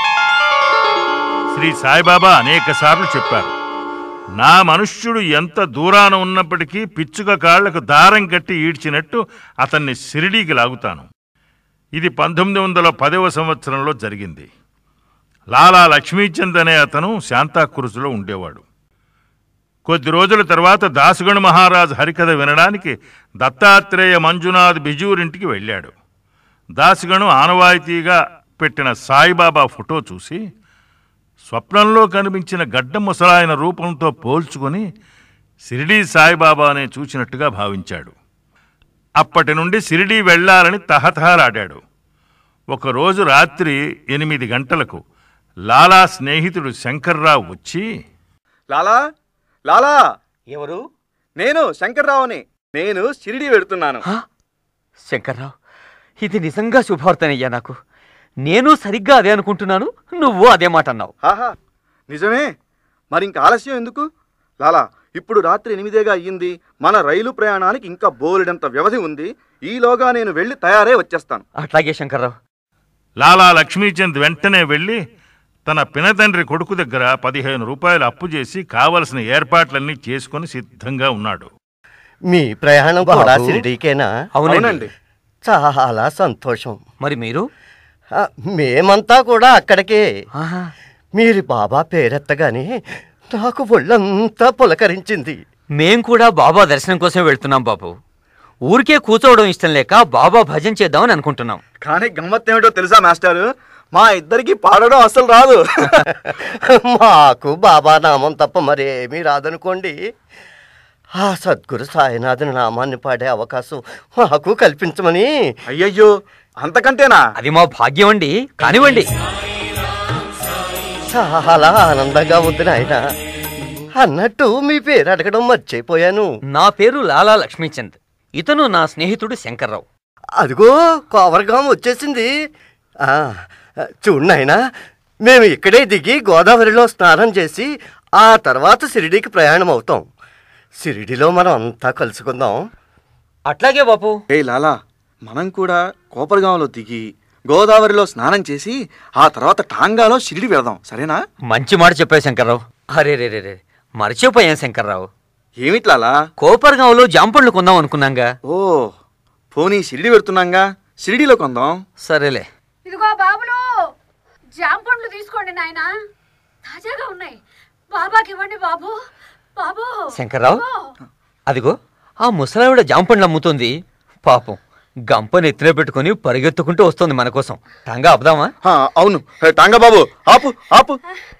శ్రీ సాయిబాబా అనేకసార్లు చెప్పారు నా మనుష్యుడు ఎంత దూరాన ఉన్నప్పటికీ పిచ్చుక కాళ్లకు దారం కట్టి ఈడ్చినట్టు అతన్ని షిరిడీకి లాగుతాను ఇది పంతొమ్మిది వందల పదవ సంవత్సరంలో జరిగింది లాలా లక్ష్మీచంద్ అనే అతను శాంతాక్రూజులో ఉండేవాడు కొద్ది రోజుల తర్వాత దాసగణు మహారాజు హరికథ వినడానికి దత్తాత్రేయ మంజునాథ్ బిజూరింటికి వెళ్ళాడు దాసగణు ఆనవాయితీగా పెట్టిన సాయిబాబా ఫోటో చూసి స్వప్నంలో కనిపించిన గడ్డ ముసలాయన రూపంతో పోల్చుకొని షిరిడీ సాయిబాబానే చూసినట్టుగా భావించాడు అప్పటి నుండి షిరిడీ వెళ్ళాలని తహతహలాడాడు ఒకరోజు రాత్రి ఎనిమిది గంటలకు లాలా స్నేహితుడు శంకర్రావు వచ్చి లాలా లాలా ఎవరు నేను శంకర్రావుని నేను షిరిడి వెడుతున్నాను శంకర్రావు ఇది నిజంగా శుభవార్తనయ్యా నాకు నేను సరిగ్గా అదే అనుకుంటున్నాను నువ్వు అదే మాట అన్నావు ఆహా నిజమే మరి ఇంకా ఆలస్యం ఎందుకు లాలా ఇప్పుడు రాత్రి ఎనిమిదేగా అయ్యింది మన రైలు ప్రయాణానికి ఇంకా బోలెడంత వ్యవధి ఉంది ఈలోగా నేను వెళ్ళి తయారై వచ్చేస్తాను అట్లాగే శంకర్రావు లాలా లక్ష్మీచంద్ వెంటనే వెళ్ళి తన పినతండ్రి కొడుకు దగ్గర పదిహేను రూపాయలు అప్పు చేసి కావలసిన ఏర్పాట్లన్నీ చేసుకొని సిద్ధంగా ఉన్నాడు మీ ప్రయాణం కూడా బాబు. షిరిడీకేనా అవునండి. చాలా సంతోషం మరి మీరు ఆ, మేమంతా కూడా అక్కడికే మీరు బాబా పేరెత్తగానే నాకు ఒళ్ళంతా పులకరించింది మేం కూడా బాబా దర్శనం కోసం వెళ్తున్నాం బాబు ఊరికే కూర్చోవడం ఇష్టం లేక బాబా భజన చేద్దామని అనుకుంటున్నాం కానీ గమ్మత్ ఏమిటో తెలుసా మాస్టారు మా ఇద్దరికి పాడడం అసలు రాదు మాకు బాబా నామం తప్ప మరేమీ రాదనుకోండి ఆ సద్గురు సాయినాథుని నామాన్ని పాడే అవకాశం మాకు కల్పించమని అయ్యయ్యో అంతకంటేనా అది మా భాగ్యం అండి కానివ్వండి చాలా ఆనందంగా ఉంది నాయన అన్నట్టు మీ పేరు అడగడం మర్చిపోయాను నా పేరు లాలా లక్ష్మీచంద్ ఇతను నా స్నేహితుడు శంకర్రావు అదిగో కోవరగాం వచ్చేసింది ఆ, చూడు నాయనా మేము ఇక్కడే దిగి గోదావరిలో స్నానం చేసి ఆ తర్వాత షిరిడీకి ప్రయాణం అవుతాం షిరిడీలో మనం అంతా కలుసుకుందాం అట్లాగే బాపు ఏ లాలా మనం కూడా కోపరగాంలో దిగి గోదావరిలో స్నానం చేసి ఆ తర్వాత టాంగాలో షిరిడి వెళదాం సరేనా మంచి మాట చెప్పావు శంకర్రావు అరే రే రే రే మర్చిపోయాం శంకర్రావు ఏమిట్లాలా కోపర్గాంలో జాంపండ్లు కొందాం అనుకున్నాంగా ఓ పోనీ షిరిడి పెడుతున్నాంగా షిరిడీలో కొందాం సరేలే ఇదిగో బాబులు జామ పండ్లు తీసుకోండి నాయనా తాజాగా ఉన్నాయి బాబాకి ఇవ్వండి బాబు బాబు శంకర్రావు అదిగో ఆ ముసలావిడ జాంపండ్లు అమ్ముతుంది పాపం గంపని ఎత్తిన పెట్టుకుని పరిగెత్తుకుంటూ వస్తుంది మన కోసం టాంగా అబ్దామా అవును టాంగా బాబు ఆపు ఆపు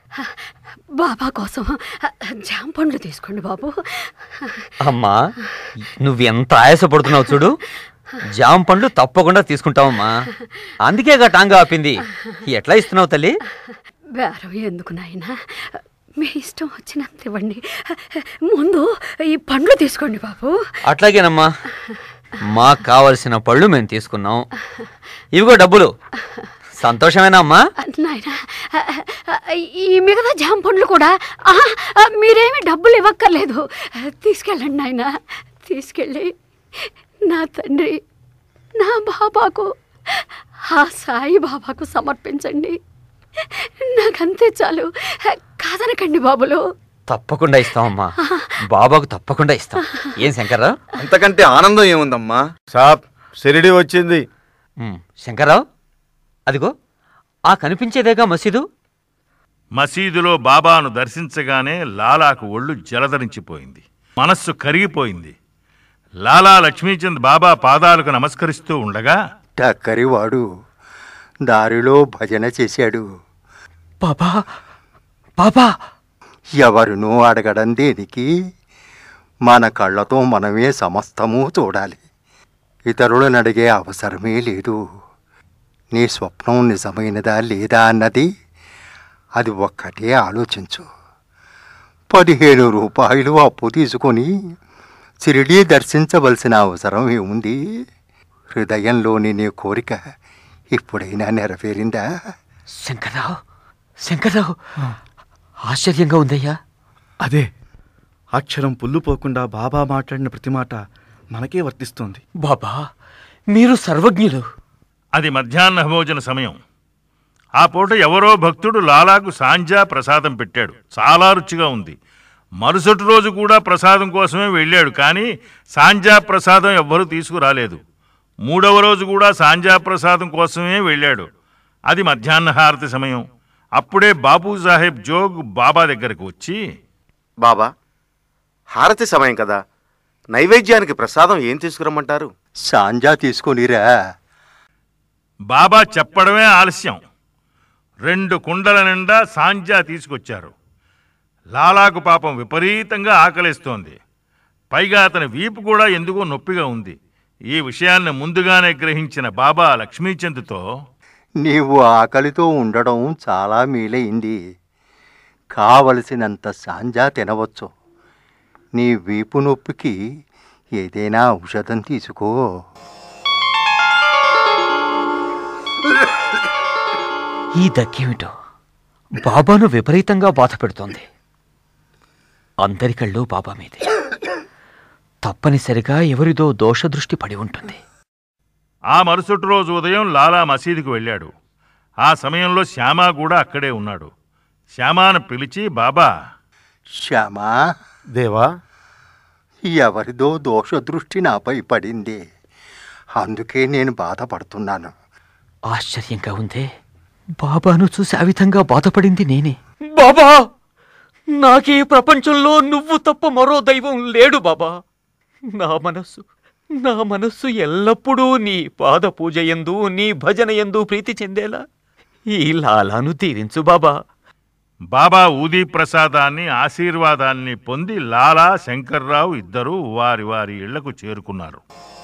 బాబా కోసం జామ పండ్లు తీసుకోండి బాబు అమ్మా నువ్వెంత ఆయాసపడుతున్నావు చూడు జామ పండ్లు తప్పకుండా తీసుకుంటావమ్మా అందుకేగా టాంగా ఆపింది ఎట్లా ఇస్తున్నావు తల్లి బేరం ఎందుకు నాయనా మీ ఇష్టం వచ్చినంత ఇవ్వండి ముందు ఈ పండ్లు తీసుకోండి బాబు అట్లాగేనమ్మా మాకు కావలసిన పళ్ళు మేము తీసుకున్నాం ఇవిగో డబ్బులు సంతోషమేనా అమ్మా నాయనా ఈ మిగతా జామ పండ్లు కూడా ఆ, ఆ, మీరేమి డబ్బులు ఇవ్వక్కర్లేదు తీసుకెళ్ళండి నాయనా తీసుకెళ్ళి నా తండ్రి నా బాబాకు ఆ సాయి బాబాకు సమర్పించండి నాకంతే చాలు కాదనకండి బాబులు తప్పకుండా ఇస్తామమ్మా బాబాకు తప్పకుండా ఇస్తాం ఏం శంకర్రావు అంతకంటే ఆనందం ఏముందమ్మా సాబ్ షిరిడి వచ్చింది శంకర్రావు అదిగో ఆ కనిపించేదేగా మసీదు మసీదులో బాబాను దర్శించగానే లాలాకు ఒళ్ళు జలధరించిపోయింది మనస్సు కరిగిపోయింది లాలా లక్ష్మీచంద్ బాబా పాదాలకు నమస్కరిస్తూ ఉండగా టక్కరివాడు దారిలో భజన చేశాడు బాబా బాబా ఎవరునూ అడగడం దేనికి మన కళ్ళతో మనమే సమస్తము చూడాలి ఇతరులను అడిగే అవసరమే లేదు నీ స్వప్నం నిజమైనదా లేదా అన్నది అది ఒక్కటే ఆలోచించు పదిహేను రూపాయలు అప్పు తీసుకొని షిరిడీ దర్శించవలసిన అవసరం ఏముంది హృదయంలోని నీ కోరిక ఇప్పుడైనా నెరవేరిందా శంకర్రావు శంకర్రావు ఆశ్చర్యంగా ఉందయ్యా అదే అక్షరం పుల్లు పోకుండా బాబా మాట్లాడిన ప్రతి మాట మనకే వర్తిస్తుంది బాబా మీరు సర్వజ్ఞులు అది మధ్యాహ్న భోజన సమయం ఆ పూట ఎవరో భక్తుడు లాలాకు సాంజా ప్రసాదం పెట్టాడు చాలా రుచిగా ఉంది మరుసటి రోజు కూడా ప్రసాదం కోసమే వెళ్ళాడు కానీ సాంజా ప్రసాదం ఎవ్వరూ తీసుకురాలేదు మూడవ రోజు కూడా సాంజా ప్రసాదం కోసమే వెళ్ళాడు అది మధ్యాహ్న హారతి సమయం అప్పుడే బాబూ సాహెబ్ జోగ్ బాబా దగ్గరకు వచ్చి బాబా హారతి సమయం కదా నైవేద్యానికి ప్రసాదం ఏం తీసుకురమ్మంటారు సాంజా తీసుకొనిరా బాబా చెప్పడమే ఆలస్యం రెండు కుండల నిండా సాంజా తీసుకొచ్చారు లాలాకు పాపం విపరీతంగా ఆకలిస్తోంది పైగా అతని వీపు కూడా ఎందుకో నొప్పిగా ఉంది ఈ విషయాన్ని ముందుగానే గ్రహించిన బాబా లక్ష్మీచంద్తో నీవు ఆకలితో ఉండడం చాలా మేలైంది కావలసినంత సాంజా తినవచ్చు నీ వీపు నొప్పికి ఏదైనా ఔషధం తీసుకో ఈ దక్కేమిటో బాబాను విపరీతంగా బాధ పెడుతోంది అందరి కళ్ళు బాబా మీదే తప్పనిసరిగా ఎవరిదో దోషదృష్టి పడి ఉంటుంది ఆ మరుసటి రోజు ఉదయం లాలా మసీదుకు వెళ్ళాడు ఆ సమయంలో శ్యామ కూడా అక్కడే ఉన్నాడు శ్యామాను పిలిచి బాబా శ్యామా దేవా ఎవరిదో దోషదృష్టి నాపై పడింది అందుకే నేను బాధపడుతున్నాను ఆశ్చర్యంగా ఉందే బాబాను చూసి ఆ విధంగా బాధపడింది నేనే బాబా నాకీ ప్రపంచంలో నువ్వు తప్ప మరో దైవం లేడు బాబా నా మనస్సు నా మనస్సు ఎల్లప్పుడూ నీ పాద పూజ ఎందు నీ భజన ఎందు ప్రీతి చెందేలా ఈ లాలాను తీరించు బాబా బాబా ఊదీ ప్రసాదాన్ని ఆశీర్వాదాన్ని పొంది లాలా శంకర్రావు ఇద్దరూ వారి వారి ఇళ్లకు చేరుకున్నారు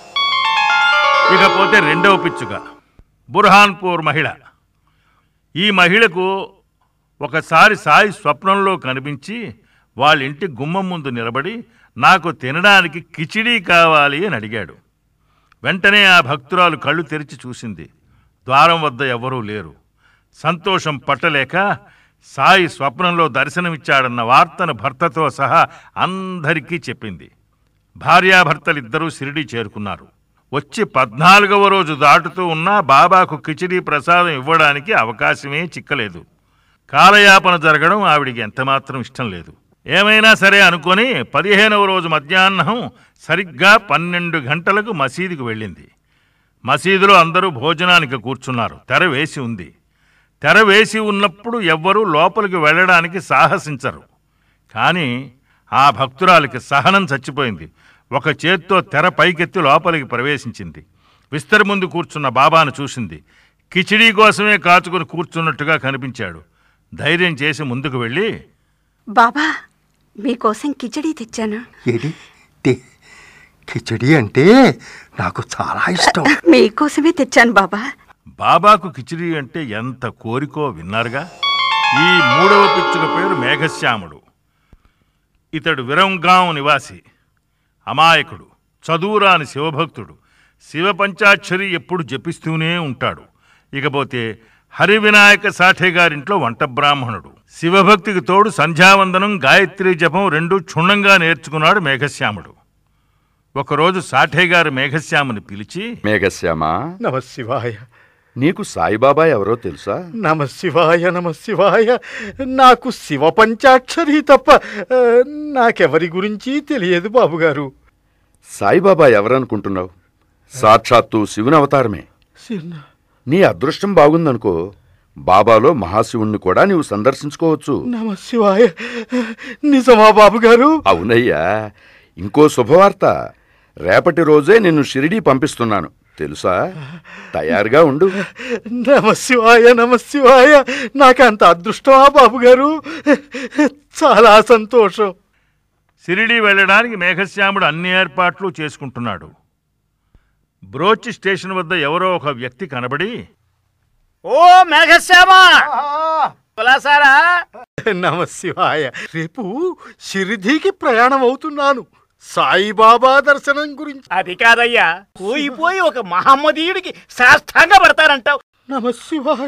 ఇకపోతే రెండవ పిచ్చుక బుర్హాన్పూర్ మహిళ ఈ మహిళకు ఒకసారి సాయి స్వప్నంలో కనిపించి వాళ్ళ ఇంటి గుమ్మం ముందు నిలబడి నాకు తినడానికి కిచిడీ కావాలి అని అడిగాడు వెంటనే ఆ భక్తురాలు కళ్ళు తెరిచి చూసింది ద్వారం వద్ద ఎవరూ లేరు సంతోషం పట్టలేక సాయి స్వప్నంలో దర్శనమిచ్చాడన్న వార్తను భర్తతో సహా అందరికీ చెప్పింది భార్యాభర్తలిద్దరూ షిరిడి చేరుకున్నారు వచ్చి పద్నాలుగవ రోజు దాటుతూ ఉన్నా బాబాకు కిచిడీ ప్రసాదం ఇవ్వడానికి అవకాశమే చిక్కలేదు కాలయాపన జరగడం ఆవిడికి ఎంతమాత్రం ఇష్టం లేదు ఏమైనా సరే అనుకొని పదిహేనవ రోజు మధ్యాహ్నం సరిగ్గా పన్నెండు గంటలకు మసీదుకు వెళ్ళింది మసీదులో అందరూ భోజనానికి కూర్చున్నారు తెర వేసి ఉంది తెర వేసి ఉన్నప్పుడు ఎవ్వరూ లోపలికి వెళ్ళడానికి సాహసించరు కానీ ఆ భక్తురాలికి సహనం చచ్చిపోయింది ఒక చేత్తో తెర పైకెత్తి లోపలికి ప్రవేశించింది విస్తరి ముందు కూర్చున్న బాబాను చూసింది కిచిడీ కోసమే కాచుకుని కూర్చున్నట్టుగా కనిపించాడు ధైర్యం చేసి ముందుకు వెళ్ళి బాబా మీకోసం కిచడీ తెచ్చాను ఏది తే- కిచడీ అంటే నాకు చాలా ఇష్టం మీకోసమే తెచ్చాను బాబా బాబాకు కిచిడీ అంటే ఎంత కోరికో విన్నారుగా ఈ మూడవ పిచ్చుక పేరు మేఘశ్యాముడు ఇతడు విరంగాం నివాసి అమాయకుడు చదువురాని శివభక్తుడు శివ పంచాక్షరి ఎప్పుడు జపిస్తూనే ఉంటాడు ఇకపోతే హరి వినాయక సాఠే గారింట్లో వంట బ్రాహ్మణుడు శివభక్తికి తోడు సంధ్యావందనం గాయత్రి జపం రెండు క్షుణ్ణంగా నేర్చుకున్నాడు మేఘశ్యాముడు ఒకరోజు సాఠే గారు మేఘశ్యాముని పిలిచి మేఘశ్యామా నమ శివాయ నీకు సాయిబాబా ఎవరో తెలుసా నమ శివాయ నమ శివాయ నాకు శివ పంచాక్షరి తప్ప ఆ, నాకెవరి గురించి తెలియదు బాబుగారు సాయిబాబా ఎవరనుకుంటున్నావు సాక్షాత్తు శివుని అవతారమే చిన్న నీ అదృష్టం బాగుందనుకో బాబాలో మహాశివుణ్ణి కూడా నీవు సందర్శించుకోవచ్చు నమ శివాయ నిజమా బాబుగారు అవునయ్యా ఇంకో శుభవార్త రేపటి రోజే నిన్ను షిరిడీ పంపిస్తున్నాను తెలుసా తయారుగా ఉండు నమ శివాయ నమ శివాయ నాకంత అదృష్టమా బాబుగారు చాలా సంతోషం సిరిడి వెళ్ళడానికి మేఘశ్యాముడు అన్ని ఏర్పాట్లు చేసుకుంటున్నాడు బ్రోచ్ స్టేషన్ వద్ద ఎవరో ఒక వ్యక్తి కనబడి ఓ మేఘశ్యామ కులాసారా నమ శివాయ రేపు షిరిడీకి ప్రయాణం అవుతున్నాను సాయిబాబా దర్శనం గురించి అది కాదయ్యా పోయిపోయి ఒక మహమ్మదీయుడికి శాస్త్రంగా పడతారంటావు నమ శివాయ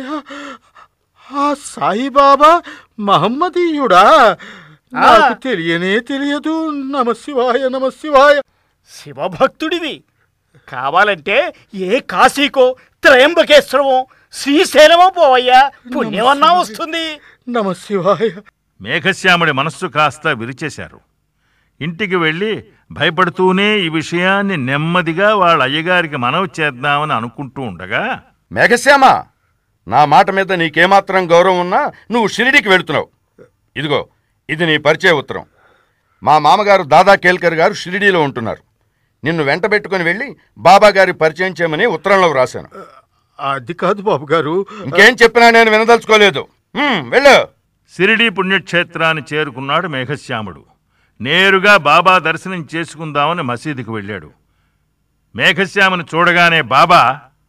ఆ సాయిబాబా మహమ్మదీయుడా నాకు తెలియనే తెలియదు నమ శివాయ నమ శివాయ శివభక్తుడివి కావాలంటే ఏ కాశీకో త్రయంబకేశ్వరమో శ్రీశైలమో పోవయ్యా పుణ్యమన్నా వస్తుంది నమ శివాయ మేఘశ్యాముడి మనస్సు కాస్త విరిచేశారు ఇంటికి వెళ్ళి భయపడుతూనే ఈ విషయాన్ని నెమ్మదిగా వాళ్ళ అయ్యగారికి మనవి చేద్దామని అనుకుంటూ ఉండగా మేఘశ్యామ నా మాట మీద నీకేమాత్రం గౌరవం ఉన్నా నువ్వు షిరిడీకి వెళుతున్నావు ఇదిగో ఇది నీ పరిచయ ఉత్తరం మా మామగారు దాదా కేల్కర్ గారు షిరిడీలో ఉంటున్నారు నిన్ను వెంట పెట్టుకుని వెళ్ళి బాబా గారి పరిచయం చేయమని ఉత్తరంలో వ్రాశాను అది కాదు బాబు గారు ఇంకేం చెప్పినా నేను వినదలుచుకోలేదు హ్మ్, వెళ్ళు సిరిడి పుణ్యక్షేత్రాన్ని చేరుకున్నాడు మేఘశ్యాముడు నేరుగా బాబా దర్శనం చేసుకుందామని మసీదుకు వెళ్ళాడు మేఘశ్యాముని చూడగానే బాబా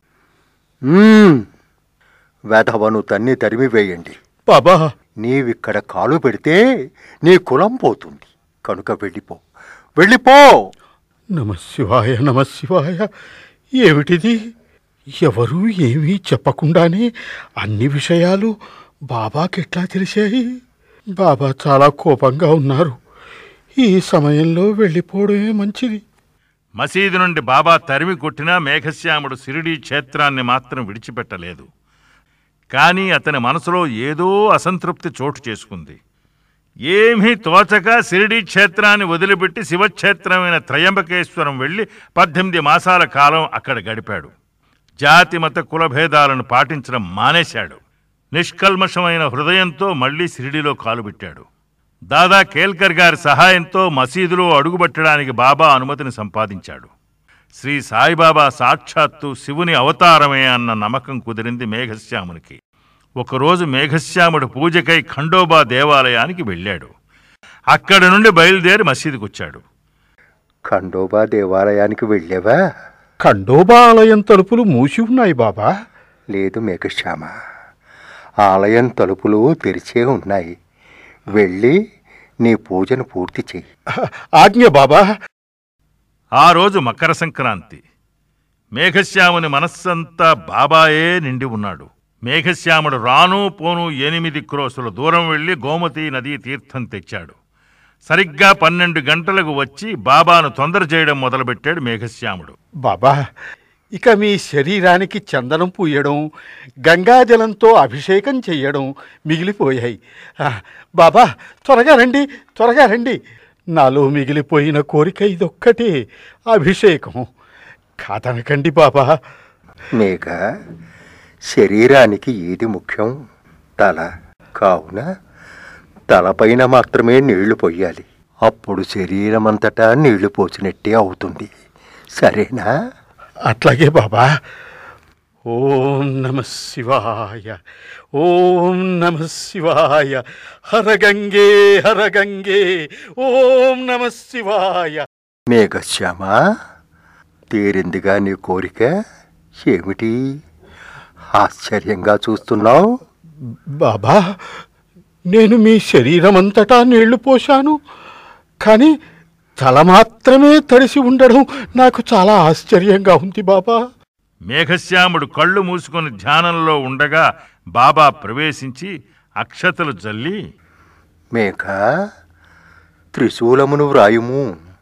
మ్మ్. వెధవను తన్ని తరిమి వేయండి బాబా నీవిక్కడ కాలు పెడితే నీ కులం పోతుంది కనుక వెళ్ళిపో వెళ్ళిపో నమ శివాయ నమ శివాయ ఏమిటిది ఎవరూ ఏమీ చెప్పకుండానే అన్ని విషయాలు బాబాకెట్లా తెలిసాయి బాబా చాలా కోపంగా ఉన్నారు ఈ సమయంలో వెళ్ళిపోవడమే మంచిది మసీదు నుండి బాబా తరిమి కొట్టినా మేఘశ్యాముడు సిరిడి క్షేత్రాన్ని మాత్రం విడిచిపెట్టలేదు కానీ అతని మనసులో ఏదో అసంతృప్తి చోటు చేసుకుంది ఏమీ తోచక సిరిడి క్షేత్రాన్ని వదిలిపెట్టి శివక్షేత్రమైన త్రయంబకేశ్వరం వెళ్ళి పద్దెనిమిది మాసాల కాలం అక్కడ గడిపాడు జాతి మత కులభేదాలను పాటించడం మానేశాడు నిష్కల్మషమైన హృదయంతో మళ్ళీ షిరిడిలో కాలుపెట్టాడు దాదా కేల్కర్ గారి సహాయంతో మసీదులో అడుగుపెట్టడానికి బాబా అనుమతిని సంపాదించాడు శ్రీ సాయిబాబా సాక్షాత్తు శివుని అవతారమే అన్న నమ్మకం కుదిరింది మేఘశ్యామునికి ఒకరోజు మేఘశ్యాముడు పూజకై ఖండోబా దేవాలయానికి వెళ్ళాడు అక్కడి నుండి బయలుదేరి మసీదుకొచ్చాడు ఖండోబా దేవాలయానికి వెళ్ళావా ఖండోబా ఆలయం తలుపులు మూసి ఉన్నాయి బాబా లేదు మేఘశ్యామ ఆలయం తలుపులు తెరిచే ఉన్నాయి వెళ్ళి నీ పూజను పూర్తి చెయ్యి ఆజ్ఞ బాబా ఆ రోజు మకర సంక్రాంతి మేఘశ్యాముని మనస్సంతా బాబాయే నిండి ఉన్నాడు మేఘశ్యాముడు రాను పోను ఎనిమిది క్రోసుల దూరం వెళ్ళి గోమతి నదీ తీర్థం తెచ్చాడు సరిగ్గా పన్నెండు గంటలకు వచ్చి బాబాను తొందర చేయడం మొదలుపెట్టాడు మేఘశ్యాముడు బాబా ఇక మీ శరీరానికి చందనం పూయడం గంగాజలంతో అభిషేకం చెయ్యడం మిగిలిపోయాయి ఆ, బాబా త్వరగా రండి త్వరగా రండి నాలో మిగిలిపోయిన కోరిక ఇదొక్కటే అభిషేకం కాదనకండి బాబా మేఘ శరీరానికి ఏది ముఖ్యం తల కావున తలపైన మాత్రమే నీళ్లు పొయ్యాలి అప్పుడు శరీరమంతటా నీళ్లు పోసినట్టే అవుతుంది సరేనా అట్లాగే బాబా ఓం నమ శివాయ ఓం నమ శివాయ హరగంగే హరగంగే ఓం నమ శివాయ మేఘశ్యామ తీరిందిగా నీ కోరిక ఏమిటి ఆశ్చర్యంగా చూస్తున్నావు బాబా నేను మీ శరీరమంతటా నీళ్లు పోశాను కానీ తల మాత్రమే తడిసి ఉండడం నాకు చాలా ఆశ్చర్యంగా ఉంది బాబా మేఘశ్యాముడు కళ్ళు మూసుకొని ధ్యానంలో ఉండగా బాబా ప్రవేశించి అక్షతలు జల్లి మేఘ త్రిశూలమును వ్రాయుము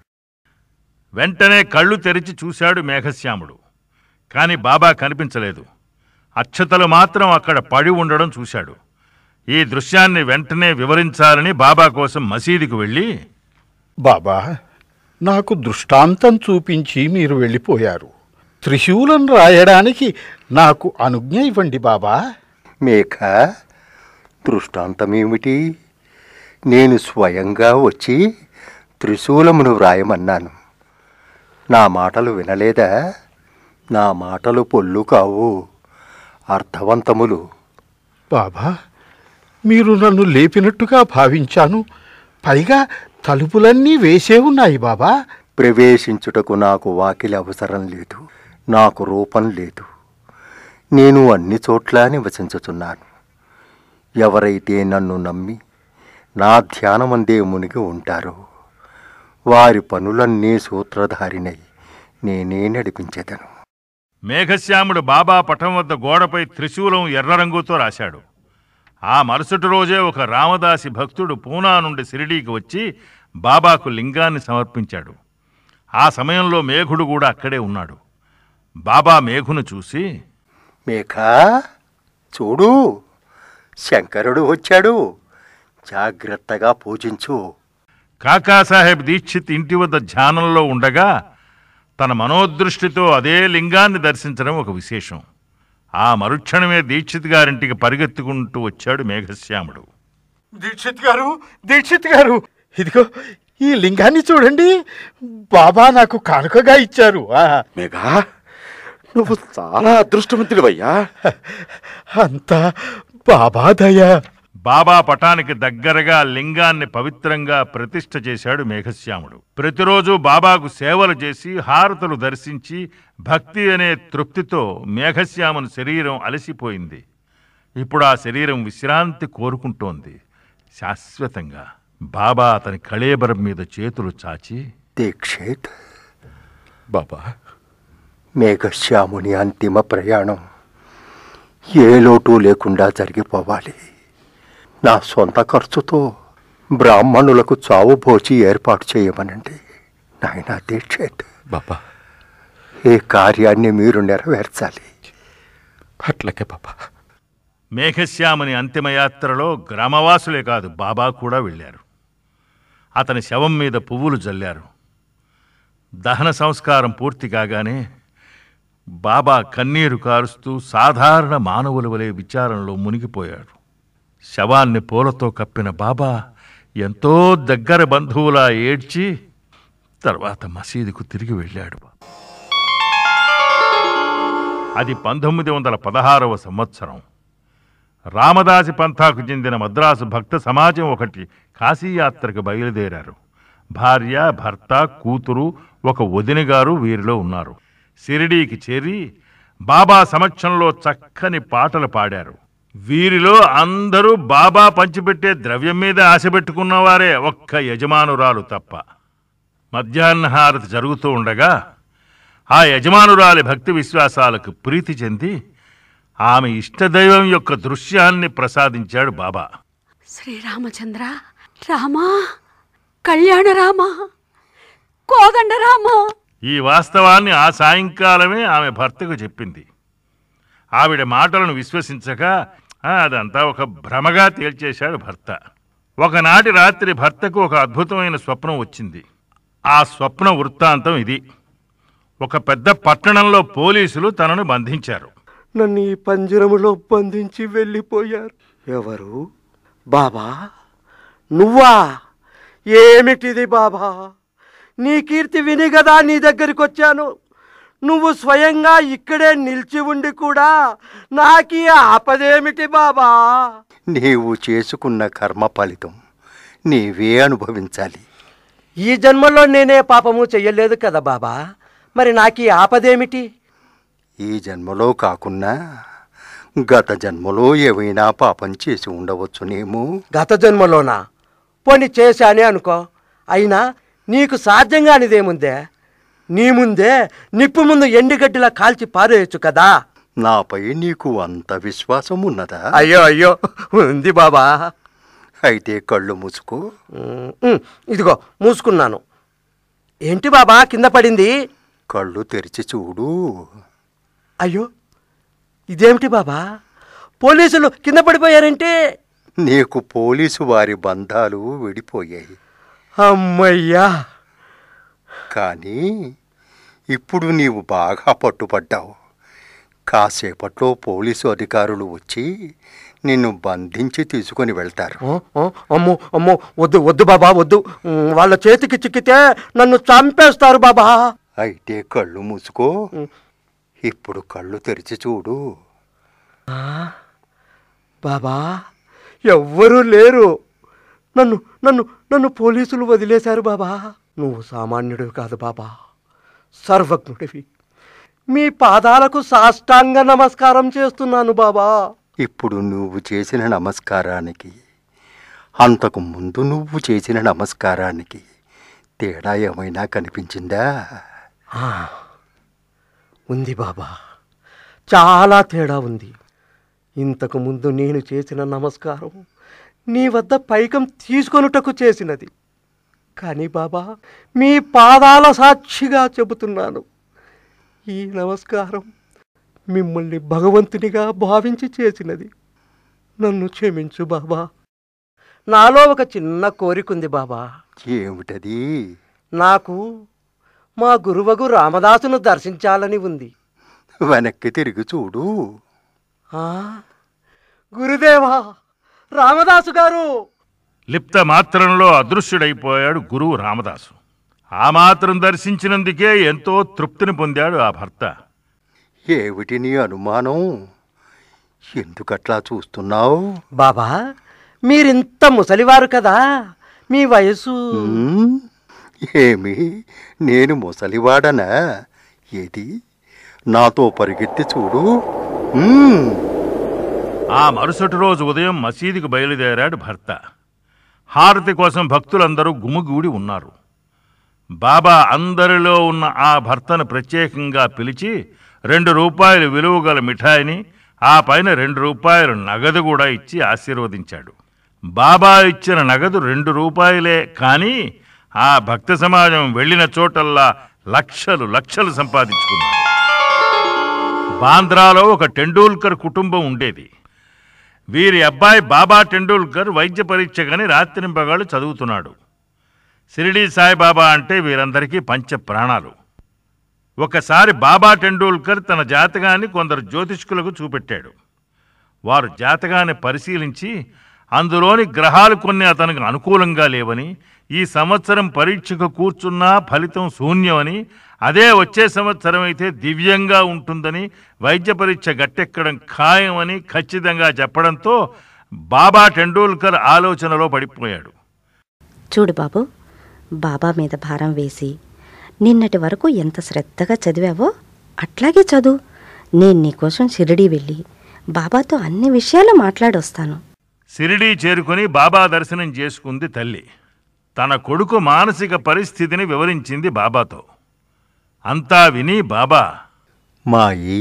వెంటనే కళ్ళు తెరిచి చూశాడు మేఘశ్యాముడు కాని బాబా కనిపించలేదు అక్షతలు మాత్రం అక్కడ పడి ఉండడం చూశాడు ఈ దృశ్యాన్ని వెంటనే వివరించాలని బాబా కోసం మసీదుకు వెళ్ళి బాబా నాకు దృష్టాంతం చూపించి మీరు వెళ్ళిపోయారు త్రిశూలం రాయడానికి నాకు అనుజ్ఞ ఇవ్వండి బాబా మేఘ దృష్టాంతమేమిటి నేను స్వయంగా వచ్చి త్రిశూలమును వ్రాయమన్నాను నా మాటలు వినలేదా నా మాటలు పొల్లు కావు అర్థవంతములు బాబా మీరు నన్ను లేపినట్టుగా భావించాను పైగా తలుపులన్నీ వేసే ఉన్నాయి బాబా ప్రవేశించుటకు నాకు వాకిలి అవసరం లేదు నాకు రూపం లేదు నేను అన్ని చోట్ల నివసించుచున్నాను ఎవరైతే నన్ను నమ్మి నా ధ్యానమందే మునిగి ఉంటారో వారి పనులన్నీ సూత్రధారినై నేనే నడిపించేదను మేఘశ్యాముడు బాబా పటం వద్ద గోడపై త్రిశూలం ఎర్ర రంగుతో రాశాడు ఆ మరుసటి రోజే ఒక రామదాసి భక్తుడు పూనా నుండి సిరిడీకి వచ్చి బాబాకు లింగాన్ని సమర్పించాడు ఆ సమయంలో మేఘుడు కూడా అక్కడే ఉన్నాడు బాబా మేఘును చూసి మేఘా చూడు శంకరుడు వచ్చాడు జాగ్రత్తగా పూజించు కాకాసాహెబ్ దీక్షిత్ ఇంటి వద్ద ధ్యానంలో ఉండగా తన మనోదృష్టితో అదే లింగాన్ని దర్శించడం ఒక విశేషం ఆ మరుక్షణమే దీక్షిత్ గారింటికి పరిగెత్తుకుంటూ వచ్చాడు మేఘశ్యాముడు దీక్షిత్ గారు దీక్షిత్ గారు ఇదిగో ఈ లింగాన్ని చూడండి బాబా నాకు కానుకగా ఇచ్చారు ఆ, మేఘా నువ్వు చాలా అదృష్టవంతుడివయ్యా అంతా బాబా దయ బాబా పటానికి దగ్గరగా లింగాన్ని పవిత్రంగా ప్రతిష్ఠ చేశాడు మేఘశ్యాముడు ప్రతిరోజు బాబాకు సేవలు చేసి హారతులు దర్శించి భక్తి అనే తృప్తితో మేఘశ్యాముని శరీరం అలసిపోయింది ఇప్పుడు ఆ శరీరం విశ్రాంతి కోరుకుంటోంది శాశ్వతంగా బాబా అతని కళేబరం మీద చేతులు చాచి దీక్షిత్ బాబా మేఘశ్యాముని అంతిమ ప్రయాణం ఏ లోటు లేకుండా జరిగిపోవాలి నా సొంత ఖర్చుతో బ్రాహ్మణులకు చావు భోచి ఏర్పాటు చేయమనండి నాయన దీక్షిత్ బాబా ఈ కార్యాన్ని మీరు నెరవేర్చాలి అట్లకే బాబా మేఘశ్యాముని అంతిమయాత్రలో గ్రామవాసులే కాదు బాబా కూడా వెళ్ళారు అతని శవం మీద పువ్వులు జల్లారు దహన సంస్కారం పూర్తి కాగానే బాబా కన్నీరు కారుస్తూ సాధారణ మానవుల వలె విచారంలో మునిగిపోయాడు శవాన్ని పూలతో కప్పిన బాబా ఎంతో దగ్గర బంధువులా ఏడ్చి తర్వాత మసీదుకు తిరిగి వెళ్ళాడు అది పంతొమ్మిది వందల పదహారవ సంవత్సరం రామదాసి పంథాకు చెందిన మద్రాసు భక్త సమాజం ఒకటి కాశీయాత్రకు బయలుదేరారు భార్య భర్త కూతురు ఒక వదిన గారు వీరిలో ఉన్నారు షిరిడీకి చేరి బాబా సమక్షంలో చక్కని పాటలు పాడారు వీరిలో అందరూ బాబా పంచిపెట్టే ద్రవ్యం మీద ఆశ పెట్టుకున్నవారే ఒక్క యజమానురాలు తప్ప మధ్యాహ్న హారతి జరుగుతూ ఉండగా ఆ యజమానురాలి భక్తి విశ్వాసాలకు ప్రీతి చెంది ఆమె ఇష్టదైవం యొక్క దృశ్యాన్ని ప్రసాదించాడు బాబా శ్రీరామచంద్ర రామా కళ్యాణ రామా కోదండ రామా ఈ వాస్తవాన్ని ఆ సాయంకాలమే ఆమె భర్తకు చెప్పింది ఆవిడ మాటలను విశ్వసించక "ఆ, అదంతా ఒక భ్రమగా తేల్చేశాడు భర్త ఒకనాటి రాత్రి భర్తకు ఒక అద్భుతమైన స్వప్నం వచ్చింది ఆ స్వప్న వృత్తాంతం ఇది ఒక పెద్ద పట్టణంలో పోలీసులు తనను బంధించారు నన్ను ఈ పంజరములో బంధించి వెళ్ళిపోయారు ఎవరు బాబా నువ్వా ఏమిటిది బాబా నీ కీర్తి విని కదా నీ దగ్గరికి వచ్చాను నువ్వు స్వయంగా ఇక్కడే నిలిచి ఉండి కూడా నాకీ ఆపదేమిటి బాబా నీవు చేసుకున్న కర్మ ఫలితం నీవే అనుభవించాలి ఈ జన్మలో నేనే పాపము చెయ్యలేదు కదా బాబా మరి నాకీ ఆపదేమిటి ఈ జన్మలో కాకున్నా గత జన్మలో ఏమైనా పాపం చేసి ఉండవచ్చునేమో గత జన్మలోనా పోనీ చేశానే అనుకో అయినా నీకు సాధ్యంగానిదేముందే నీ ముందే నిప్పు ముందు ఎండుగడ్డిలా కాల్చి పారేయచ్చు కదా నాపై నీకు అంత విశ్వాసం ఉన్నదా అయ్యో అయ్యో ఉంది బాబా అయితే కళ్ళు మూసుకో ఉమ్, ఇదిగో మూసుకున్నాను ఏంటి బాబా కింద పడింది కళ్ళు తెరిచి చూడు అయ్యో ఇదేమిటి బాబా పోలీసులు కింద పడిపోయారంటే నీకు పోలీసు వారి బంధాలు విడిపోయాయి అమ్మయ్యా కానీ ఇప్పుడు నీవు బాగా పట్టుపడ్డావు కాసేపట్లో పోలీసు అధికారులు వచ్చి నిన్ను బంధించి తీసుకొని వెళ్తారు ఓ, ఓ, అమ్మో అమ్మో వద్దు వద్దు బాబా వద్దు ఉమ్, వాళ్ళ చేతికి చిక్కితే నన్ను చంపేస్తారు బాబా అయితే కళ్ళు మూసుకో ఇప్పుడు కళ్ళు తెరిచి చూడు ఆ, బాబా ఎవ్వరూ లేరు నన్ను నన్ను నన్ను పోలీసులు వదిలేశారు బాబా నువ్వు సామాన్యుడివి కాదు బాబా సర్వజ్ఞుడివి మీ పాదాలకు సాష్టాంగ నమస్కారం చేస్తున్నాను బాబా ఇప్పుడు నువ్వు చేసిన నమస్కారానికి అంతకు ముందు నువ్వు చేసిన నమస్కారానికి తేడా ఏమైనా కనిపించిందా ఆ, ఉంది బాబా చాలా తేడా ఉంది ఇంతకు ముందు నేను చేసిన నమస్కారం నీ వద్ద పైకం తీసుకొనుటకు చేసినది కానీ బాబా మీ పాదాల సాక్షిగా చెబుతున్నాను ఈ నమస్కారం మిమ్మల్ని భగవంతునిగా భావించి చేసినది నన్ను క్షమించు బాబా నాలో ఒక చిన్న కోరికుంది బాబా ఏమిటది నాకు మా గురువగు రామదాసును దర్శించాలని ఉంది వెనక్కి తిరిగి చూడు ఆ గురుదేవా రామదాసు గారు లిప్త మాత్రంలో అదృశ్యుడైపోయాడు గురువు రామదాసు ఆ మాత్రం దర్శించినందుకే ఎంతో తృప్తిని పొందాడు ఆ భర్త ఏమిటి నీ అనుమానం ఎందుకట్లా చూస్తున్నావు బాబా మీరింత ముసలివారు కదా మీ వయసు ఏమి నేను ముసలివాడనా ఏది నాతో పరిగెత్తి చూడు మ్మ్. ఆ మరుసటి రోజు ఉదయం మసీదుకు బయలుదేరాడు భర్త హారతి కోసం భక్తులందరూ గుమిగూడి ఉన్నారు బాబా అందరిలో ఉన్న ఆ భర్తను ప్రత్యేకంగా పిలిచి రెండు రూపాయలు విలువ గల మిఠాయిని ఆ పైన రెండు రూపాయలు నగదు కూడా ఇచ్చి ఆశీర్వదించాడు బాబా ఇచ్చిన నగదు రెండు రూపాయలే కానీ ఆ భక్త సమాజం వెళ్ళిన చోటల్లా లక్షలు లక్షలు సంపాదించుకున్నారు బాంద్రాలో ఒక టెండూల్కర్ కుటుంబం ఉండేది వీరి అబ్బాయి బాబా టెండూల్కర్ వైద్య పరీక్షకని రాత్రింపగాళ్ళు చదువుతున్నాడు షిరిడీ సాయిబాబా అంటే వీరందరికీ పంచ ప్రాణాలు ఒకసారి బాబా టెండూల్కర్ తన జాతకాన్ని కొందరు జ్యోతిష్కులకు చూపెట్టాడు వారు జాతకాన్ని పరిశీలించి అందులోని గ్రహాలు కొన్ని అతనికి అనుకూలంగా లేవని ఈ సంవత్సరం పరీక్షకు కూర్చున్నా ఫలితం శూన్యమని అదే వచ్చే సంవత్సరం అయితే దివ్యంగా ఉంటుందని వైద్య పరీక్ష గట్టెక్కడం ఖాయమని ఖచ్చితంగా చెప్పడంతో బాబా టెండూల్కర్ ఆలోచనలో పడిపోయాడు చూడు బాబు బాబా మీద భారం వేసి నిన్నటి వరకు ఎంత శ్రద్ధగా చదివావో అట్లాగే చదువు నేను నీకోసం షిరిడీ వెళ్ళి బాబాతో అన్ని విషయాలు మాట్లాడొస్తాను షిరిడీ చేరుకొని బాబా దర్శనం చేసుకుంది తల్లి తన కొడుకు మానసిక పరిస్థితిని వివరించింది బాబాతో అంతా విని బాబా మాయి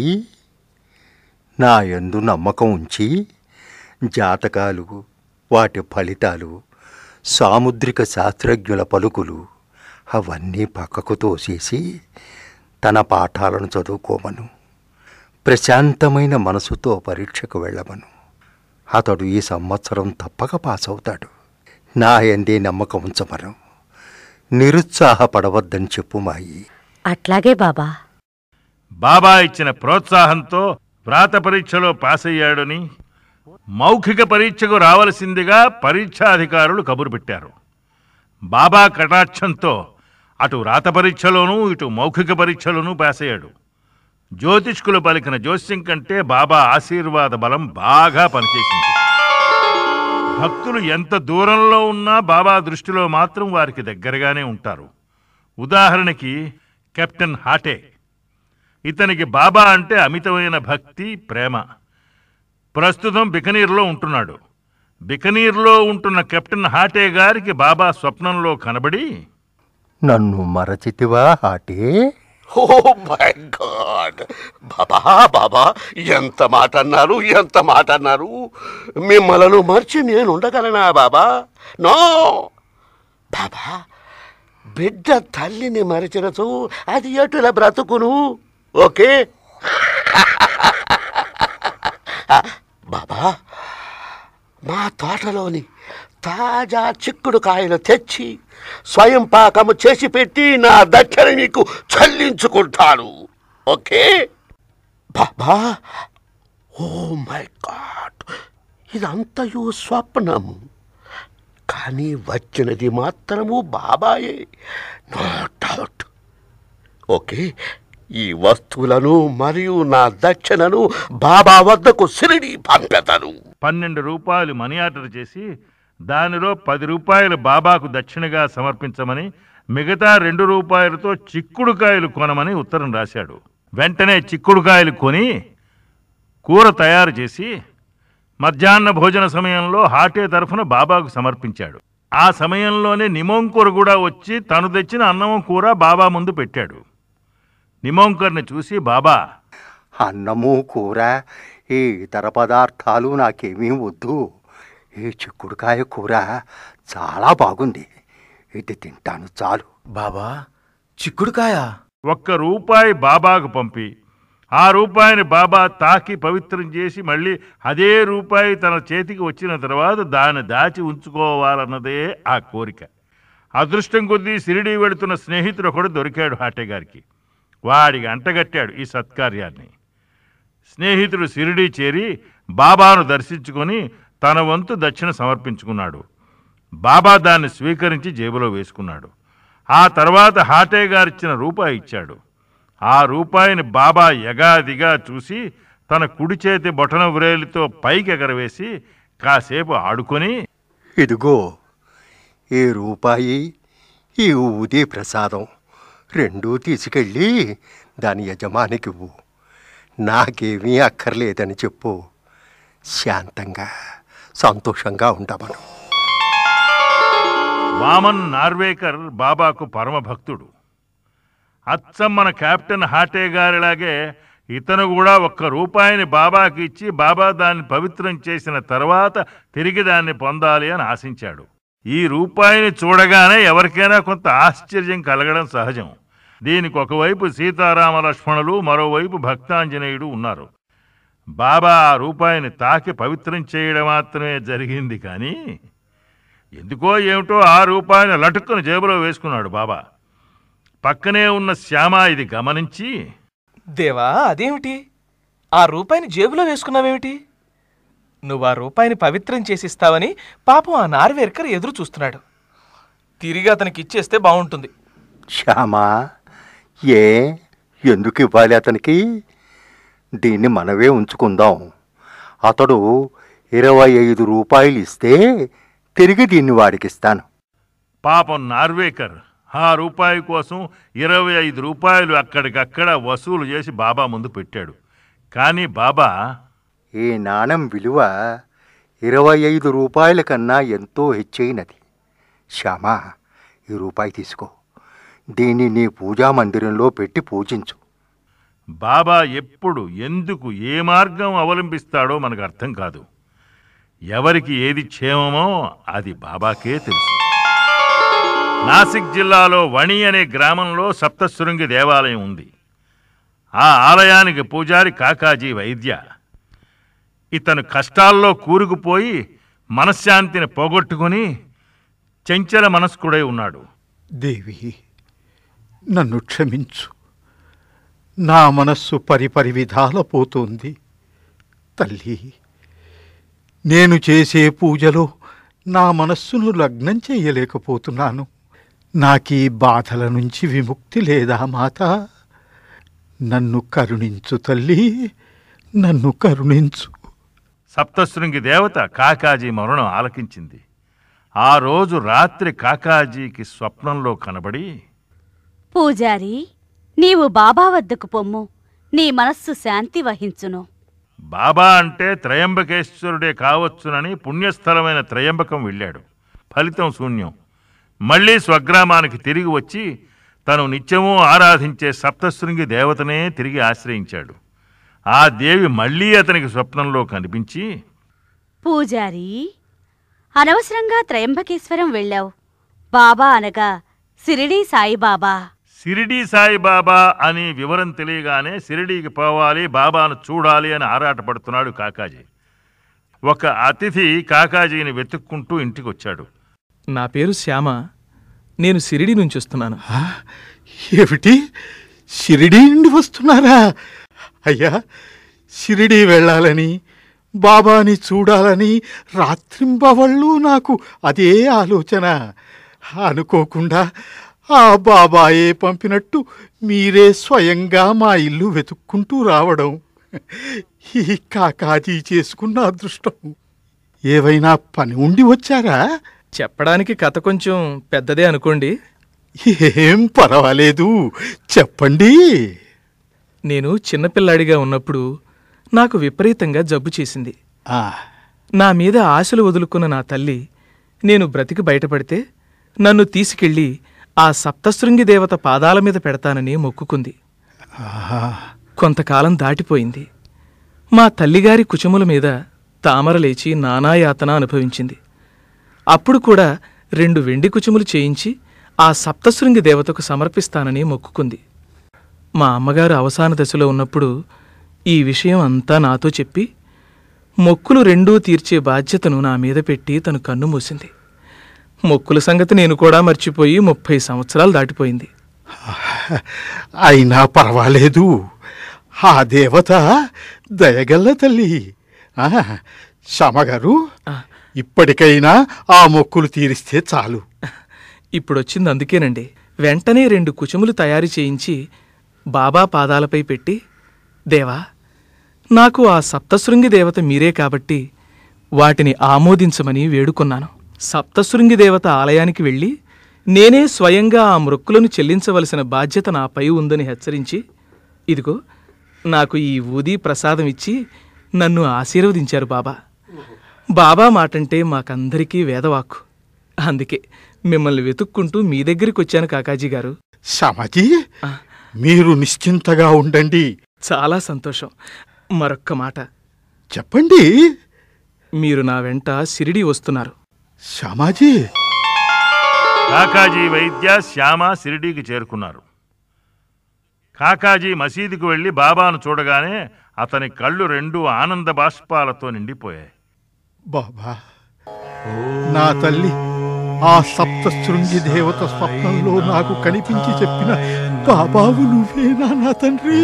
నా యందు నమ్మకం ఉంచి జాతకాలు వాటి ఫలితాలు సాముద్రిక శాస్త్రజ్ఞుల పలుకులు అవన్నీ పక్కకు తోసేసి తన పాఠాలను చదువుకోమను ప్రశాంతమైన మనసుతో పరీక్షకు వెళ్ళమను అతడు ఈ సంవత్సరం తప్పక పాస్ అవుతాడు నా ఎందే నమ్మకం ఉంచమను నిరుత్సాహపడవద్దని చెప్పు మాయి అట్లాగే బాబా బాబా ఇచ్చిన ప్రోత్సాహంతో వ్రాత పరీక్షలో పాస్ అయ్యాడని మౌఖిక పరీక్షకు రావలసిందిగా పరీక్షాధికారులు కబురు పెట్టారు బాబా కటాక్షంతో అటు వ్రాత పరీక్షలోనూ ఇటు మౌఖిక పరీక్షలోనూ పాస్ అయ్యాడు జ్యోతిష్కులు పలికిన జోస్యం కంటే బాబా ఆశీర్వాద బలం బాగా పనిచేసింది భక్తులు ఎంత దూరంలో ఉన్నా బాబా దృష్టిలో మాత్రం వారికి దగ్గరగానే ఉంటారు ఉదాహరణకి కెప్టెన్ హాటే ఇతనికి బాబా అంటే అమితమైన భక్తి ప్రేమ ప్రస్తుతం బికనీర్లో ఉంటున్నాడు బికనీర్లో ఉంటున్న కెప్టెన్ హాటే గారికి బాబా స్వప్నంలో కనబడి నన్ను మరచితివా హాటే ఓ మై గాడ్ బాబా బాబా ఎంత మాట అన్నారు ఎంత మాట అన్నారు మిమ్మలను మర్చి నేను ఉండగలనా బాబా నో బాబా బిడ్డ తల్లిని మరిచినచు అది ఎటుల బ్రతుకును ఓకే బాబా మా తోటలోని తాజా చిక్కుడు కాయలు తెచ్చి స్వయం పాకము చేసి పెట్టి నా దక్షిణ మీకు చెల్లించుకుంటాను ఓకే బాబా ఓ మై గాడ్ ఇదంతయు స్వప్నము కానీ వచ్చినది మాత్రము బాబాయే నో డౌట్ ఓకే ఈ వస్తువులను మరియు నా దక్షిణను బాబా వద్దకు సిరిడి పంపెదను పన్నెండు రూపాయలు మనీ ఆర్డర్ చేసి దానిలో పది రూపాయలు బాబాకు దక్షిణగా సమర్పించమని మిగతా రెండు రూపాయలతో చిక్కుడుకాయలు కొనమని ఉత్తరం రాశాడు వెంటనే చిక్కుడుకాయలు కొని కూర తయారు చేసి మధ్యాహ్న భోజన సమయంలో హాటే తరఫున బాబాకు సమర్పించాడు ఆ సమయంలోనే నిమోంకూర కూడా వచ్చి తను తెచ్చిన అన్నం కూర బాబా ముందు పెట్టాడు నిమోంకర్ని చూసి బాబా అన్నము కూర ఈ ఇతర పదార్థాలు నాకేమీ వద్దు ఈ చిక్కుడుకాయ కూర చాలా బాగుంది ఇది తింటాను చాలు బాబా చిక్కుడుకాయ ఒక్క రూపాయి బాబాకు పంపి ఆ రూపాయిని బాబా తాకి పవిత్రం చేసి మళ్ళీ అదే రూపాయి తన చేతికి వచ్చిన తర్వాత దాన్ని దాచి ఉంచుకోవాలన్నదే ఆ కోరిక అదృష్టం కొద్దీ సిరిడి వెళుతున్న స్నేహితుడు ఒకడు దొరికాడు హాటే గారికి వాడికి అంటగట్టాడు ఈ సత్కార్యాన్ని స్నేహితుడు సిరిడి చేరి బాబాను దర్శించుకొని తన వంతు దక్షిణ సమర్పించుకున్నాడు బాబా దాన్ని స్వీకరించి జేబులో వేసుకున్నాడు ఆ తర్వాత హాటే గారిచ్చిన రూపాయి ఇచ్చాడు ఆ రూపాయిని బాబా యగాదిగా చూసి తన కుడి చేతి బొటన వ్రేలితో పైకి ఎగరవేసి కాసేపు ఆడుకొని ఇదిగో ఈ రూపాయి ఈ ఊది ప్రసాదం రెండూ తీసుకెళ్ళి దాని యజమానికి ఇవ్వు నాకేమీ అక్కర్లేదని చెప్పు శాంతంగా సంతోషంగా ఉండమను వామన్ నార్వేకర్ బాబాకు పరమ భక్తుడు అచ్చం మన కెప్టెన్ హాటే గారిలాగే ఇతను కూడా ఒక్క రూపాయిని బాబాకి ఇచ్చి బాబా దాన్ని పవిత్రం చేసిన తర్వాత తిరిగి దాన్ని పొందాలి అని ఆశించాడు ఈ రూపాయిని చూడగానే ఎవరికైనా కొంత ఆశ్చర్యం కలగడం సహజం దీనికి ఒకవైపు సీతారామ లక్ష్మణులు మరోవైపు భక్తాంజనేయుడు ఉన్నారు బాబా ఆ రూపాయిని తాకి పవిత్రం చేయడం మాత్రమే జరిగింది కానీ ఎందుకో ఏమిటో ఆ రూపాయిని లటుక్కుని జేబులో వేసుకున్నాడు బాబా పక్కనే ఉన్న శ్యామ ఇది గమనించి దేవా అదేమిటి ఆ రూపాయిని జేబులో వేసుకున్నావేమిటి నువ్వు ఆ రూపాయిని పవిత్రం చేసిస్తావని పాపం ఆ నార్వేర్కర్ ఎదురు చూస్తున్నాడు తిరిగి అతనికి ఇచ్చేస్తే బాగుంటుంది శ్యామా ఏ ఎందుకు ఇవ్వాలి అతనికి దీన్ని మనమే ఉంచుకుందాం అతడు ఇరవై ఐదు రూపాయలు ఇస్తే తిరిగి దీన్ని వాడికిస్తాను పాపం నార్వేకర్ ఆ రూపాయి కోసం ఇరవై ఐదు రూపాయలు అక్కడికక్కడ వసూలు చేసి బాబా ముందు పెట్టాడు కానీ బాబా ఈ నాణం విలువ ఇరవై ఐదు రూపాయల కన్నా ఎంతో హెచ్చైనది శ్యామా ఈ రూపాయి తీసుకో దీన్ని నీ పూజా మందిరంలో పెట్టి పూజించు బాబా ఎప్పుడు ఎందుకు ఏ మార్గం అవలంబిస్తాడో మనకు అర్థం కాదు ఎవరికి ఏది క్షేమమో అది బాబాకే తెలుసు నాసిక్ జిల్లాలో వణి అనే గ్రామంలో సప్తశృంగి దేవాలయం ఉంది ఆ ఆలయానికి పూజారి కాకాజీ వైద్య ఇతను కష్టాల్లో కూరుకుపోయి మనశ్శాంతిని పోగొట్టుకుని చెంచల మనస్కుడై ఉన్నాడు దేవి నన్ను క్షమించు నా మనస్సు పరిపరి విధాల పోతోంది తల్లి నేను చేసే పూజలో నా మనస్సును లగ్నం చేయలేకపోతున్నాను నాకీ బాధల నుంచి విముక్తి లేదా మాత నన్ను కరుణించు తల్లి నన్ను కరుణించు సప్తశృంగి దేవత కాకాజీ మరణం ఆలకించింది ఆ రోజు రాత్రి కాకాజీకి స్వప్నంలో కనబడి పూజారి నీవు బాబా వద్దకు పొమ్ము నీ మనస్సు శాంతి వహించును బాబా అంటే త్రయంబకేశ్వరుడే కావచ్చునని పుణ్యస్థలమైన త్రయంబకం వెళ్ళాడు ఫలితం శూన్యం మళ్ళీ స్వగ్రామానికి తిరిగి వచ్చి తను నిత్యము ఆరాధించే సప్తశృంగి దేవతనే తిరిగి ఆశ్రయించాడు ఆ దేవి మళ్ళీ అతనికి స్వప్నంలో కనిపించి పూజారి అనవసరంగా త్రయంబకేశ్వరం వెళ్ళావు బాబా అనగా సిరిడి సాయిబాబా సిరిడి సాయిబాబా అని వివరం తెలియగానే సిరిడీకి పోవాలి బాబాను చూడాలి అని ఆరాటపడుతున్నాడు కాకాజీ ఒక అతిథి కాకాజీని వెతుక్కుంటూ ఇంటికి వచ్చాడు నా పేరు శ్యామ నేను సిరిడి నుంచి వస్తున్నాను ఏమిటి షిరిడీ నుండి వస్తున్నారా అయ్యా షిరిడీ వెళ్ళాలని బాబాని చూడాలని రాత్రింబవళ్ళు నాకు అదే ఆలోచన అనుకోకుండా ఆ బాబాయే పంపినట్టు మీరే స్వయంగా మా ఇల్లు వెతుక్కుంటూ రావడం ఈ కాకాజీ చేసుకున్న అదృష్టం ఏవైనా పని ఉండి వచ్చారా చెప్పడానికి కథ కొంచెం పెద్దదే అనుకోండి ఏం పర్వాలేదు చెప్పండి నేను చిన్నపిల్లాడిగా ఉన్నప్పుడు నాకు విపరీతంగా జబ్బు చేసింది నా మీద ఆశలు వదులుకున్న నా తల్లి నేను బ్రతికి బయటపడితే నన్ను తీసుకెళ్ళి ఆ సప్తశృంగి దేవత పాదాల మీద పెడతానని మొక్కుకుంది కొంతకాలం దాటిపోయింది మా తల్లిగారి కుచముల మీద తామర లేచి నానాయాతన అనుభవించింది అప్పుడు కూడా రెండు వెండి కుచములు చేయించి ఆ సప్తశృంగి దేవతకు సమర్పిస్తానని మొక్కుకుంది మా అమ్మగారు అవసాన దశలో ఉన్నప్పుడు ఈ విషయం అంతా నాతో చెప్పి మొక్కులు రెండూ తీర్చే బాధ్యతను నా మీద పెట్టి తను కన్ను మూసింది మొక్కుల సంగతి నేను కూడా మర్చిపోయి ముప్పై సంవత్సరాలు దాటిపోయింది అయినా పర్వాలేదు ఆ దేవత దయగల్ల తల్లి ఆ, శ్యామగారు ఇప్పటికైనా ఆ మొక్కులు తీరిస్తే చాలు ఇప్పుడొచ్చింది అందుకేనండి వెంటనే రెండు కుచుములు తయారు చేయించి బాబా పాదాలపై పెట్టి దేవా నాకు ఆ సప్తశృంగి దేవత మీరే కాబట్టి వాటిని ఆమోదించమని వేడుకొన్నాను సప్తశృంగి దేవత ఆలయానికి వెళ్ళి నేనే స్వయంగా ఆ మృక్కులను చెల్లించవలసిన బాధ్యత నాపై ఉందని హెచ్చరించి ఇదిగో నాకు ఈ ఊది ప్రసాదం ఇచ్చి నన్ను ఆశీర్వదించారు బాబా బాబా మాటంటే మాకందరికీ వేదవాక్కు అందుకే మిమ్మల్ని వెతుక్కుంటూ మీ దగ్గరికి వచ్చాను కాకాజీ గారు సమాజీ మీరు నిశ్చింతగా ఉండండి చాలా సంతోషం మరొక్క మాట చెప్పండి మీరు నా వెంట సిరిడి వస్తున్నారు శ్యామాజీ కాకాజీ వైద్య శ్యామ షిరిడీకి చేరుకున్నారు కాకాజీ మసీదుకు వెళ్లి బాబాను చూడగానే అతని కళ్ళు రెండు ఆనంద బాష్పాలతో నిండిపోయాయి బాబా నా తల్లి ఆ సప్తశృంగి దేవత స్వప్నంలో నాకు కనిపించి చెప్పిన బాబావు నువ్వేనా నా తండ్రి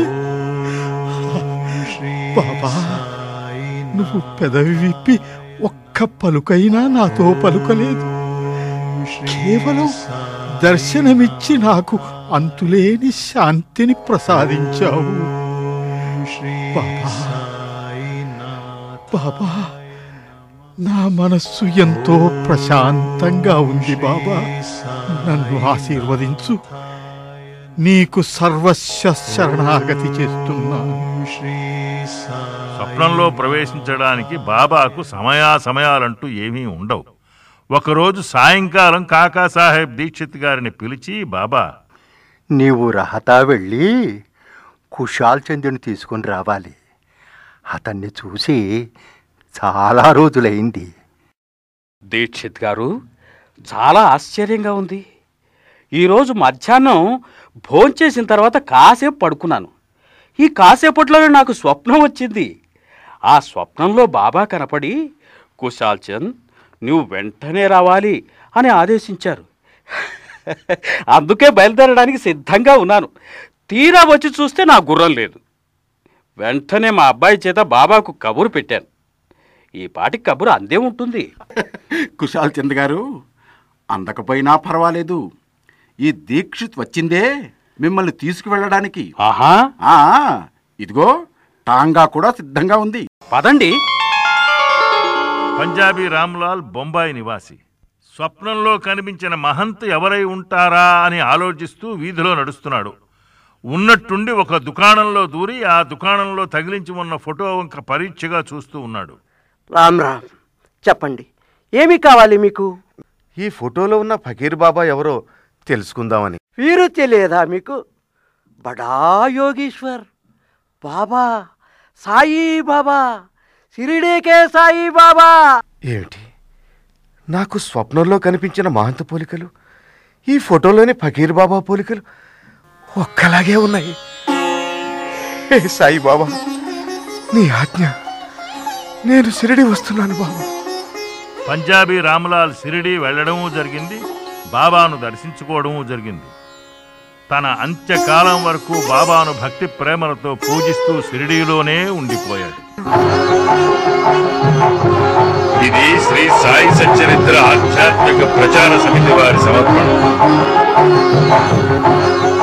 బాబా నువ్వు పెదవి విప్పి ఒక్క పలుకైనా నాతో పలుకలేదు కేవలం దర్శనమిచ్చి నాకు అంతులేని శాంతిని ప్రసాదించావు బాబా బాబా నా మనస్సు ఎంతో ప్రశాంతంగా ఉంది బాబా నన్ను ఆశీర్వదించు నీకు సర్వస్వ శరణాగతి చేస్తున్నాను స్వప్నంలో ప్రవేశించడానికి బాబాకు సమయాసమయాలంటూ ఏమీ ఉండవు ఒకరోజు సాయంకాలం కాకాసాహెబ్ దీక్షిత్ గారిని పిలిచి బాబా నీవు రహతా వెళ్ళి కుషాల్ చంద్రుని తీసుకుని రావాలి అతన్ని చూసి చాలా రోజులైంది దీక్షిత్ గారు చాలా ఆశ్చర్యంగా ఉంది ఈరోజు మధ్యాహ్నం భోంచేసిన తర్వాత కాసేపు పడుకున్నాను ఈ కాసేపట్లోనే నాకు స్వప్నం వచ్చింది ఆ స్వప్నంలో బాబా కనపడి కుశాల్ చంద్ నువ్వు వెంటనే రావాలి అని ఆదేశించారు అందుకే బయలుదేరడానికి సిద్ధంగా ఉన్నాను తీరా వచ్చి చూస్తే నా గుర్రం లేదు వెంటనే మా అబ్బాయి చేత బాబాకు కబురు పెట్టాను ఈ పాటి కబురు అందే ఉంటుంది కుశాల్ చంద్ గారు అందకపోయినా పర్వాలేదు ఈ దీక్షిత్ వచ్చిందే మిమ్మల్ని తీసుకువెళ్ళడానికి ఆహా ఆ, ఇదిగో టాంగా కూడా సిద్ధంగా ఉంది పదండి పంజాబీ రామ్లాల్ బొంబాయి నివాసి స్వప్నంలో కనిపించిన మహంత్ ఎవరై ఉంటారా అని ఆలోచిస్తూ వీధిలో నడుస్తున్నాడు ఉన్నట్టుండి ఒక దుకాణంలో దూరి ఆ దుకాణంలో తగిలించి ఉన్న ఫోటో వంక పరీక్షగా చూస్తూ ఉన్నాడు రామ్ రామ్ చెప్పండి ఏమి కావాలి మీకు ఈ ఫోటోలో ఉన్న ఫకీర్ బాబా ఎవరో తెలుసుకుందామని వీరు తెలియదా మీకు బడా యోగీశ్వర్ బాబా సాయి బాబా సిరిడీకే సాయి బాబా ఏమిటి నాకు స్వప్నంలో కనిపించిన మహంత పోలికలు ఈ ఫోటోలోని ఫకీర్ బాబా పోలికలు ఒక్కలాగే ఉన్నాయి హే సాయి బాబా నీ ఆజ్ఞ నేను సిరిడి వస్తున్నాను బాబా పంజాబీ రామ్లాల్ షిరిడి వెళ్ళడము జరిగింది బాబాను దర్శించుకోవడము జరిగింది తన అంత్యకాలం వరకు బాబాను భక్తి ప్రేమలతో పూజిస్తూ షిరిడీలోనే ఉండిపోయాడు ఇది శ్రీ సాయి సచ్చరిత్ర ఆధ్యాత్మిక ప్రచార సమితి వారి సమర్పణ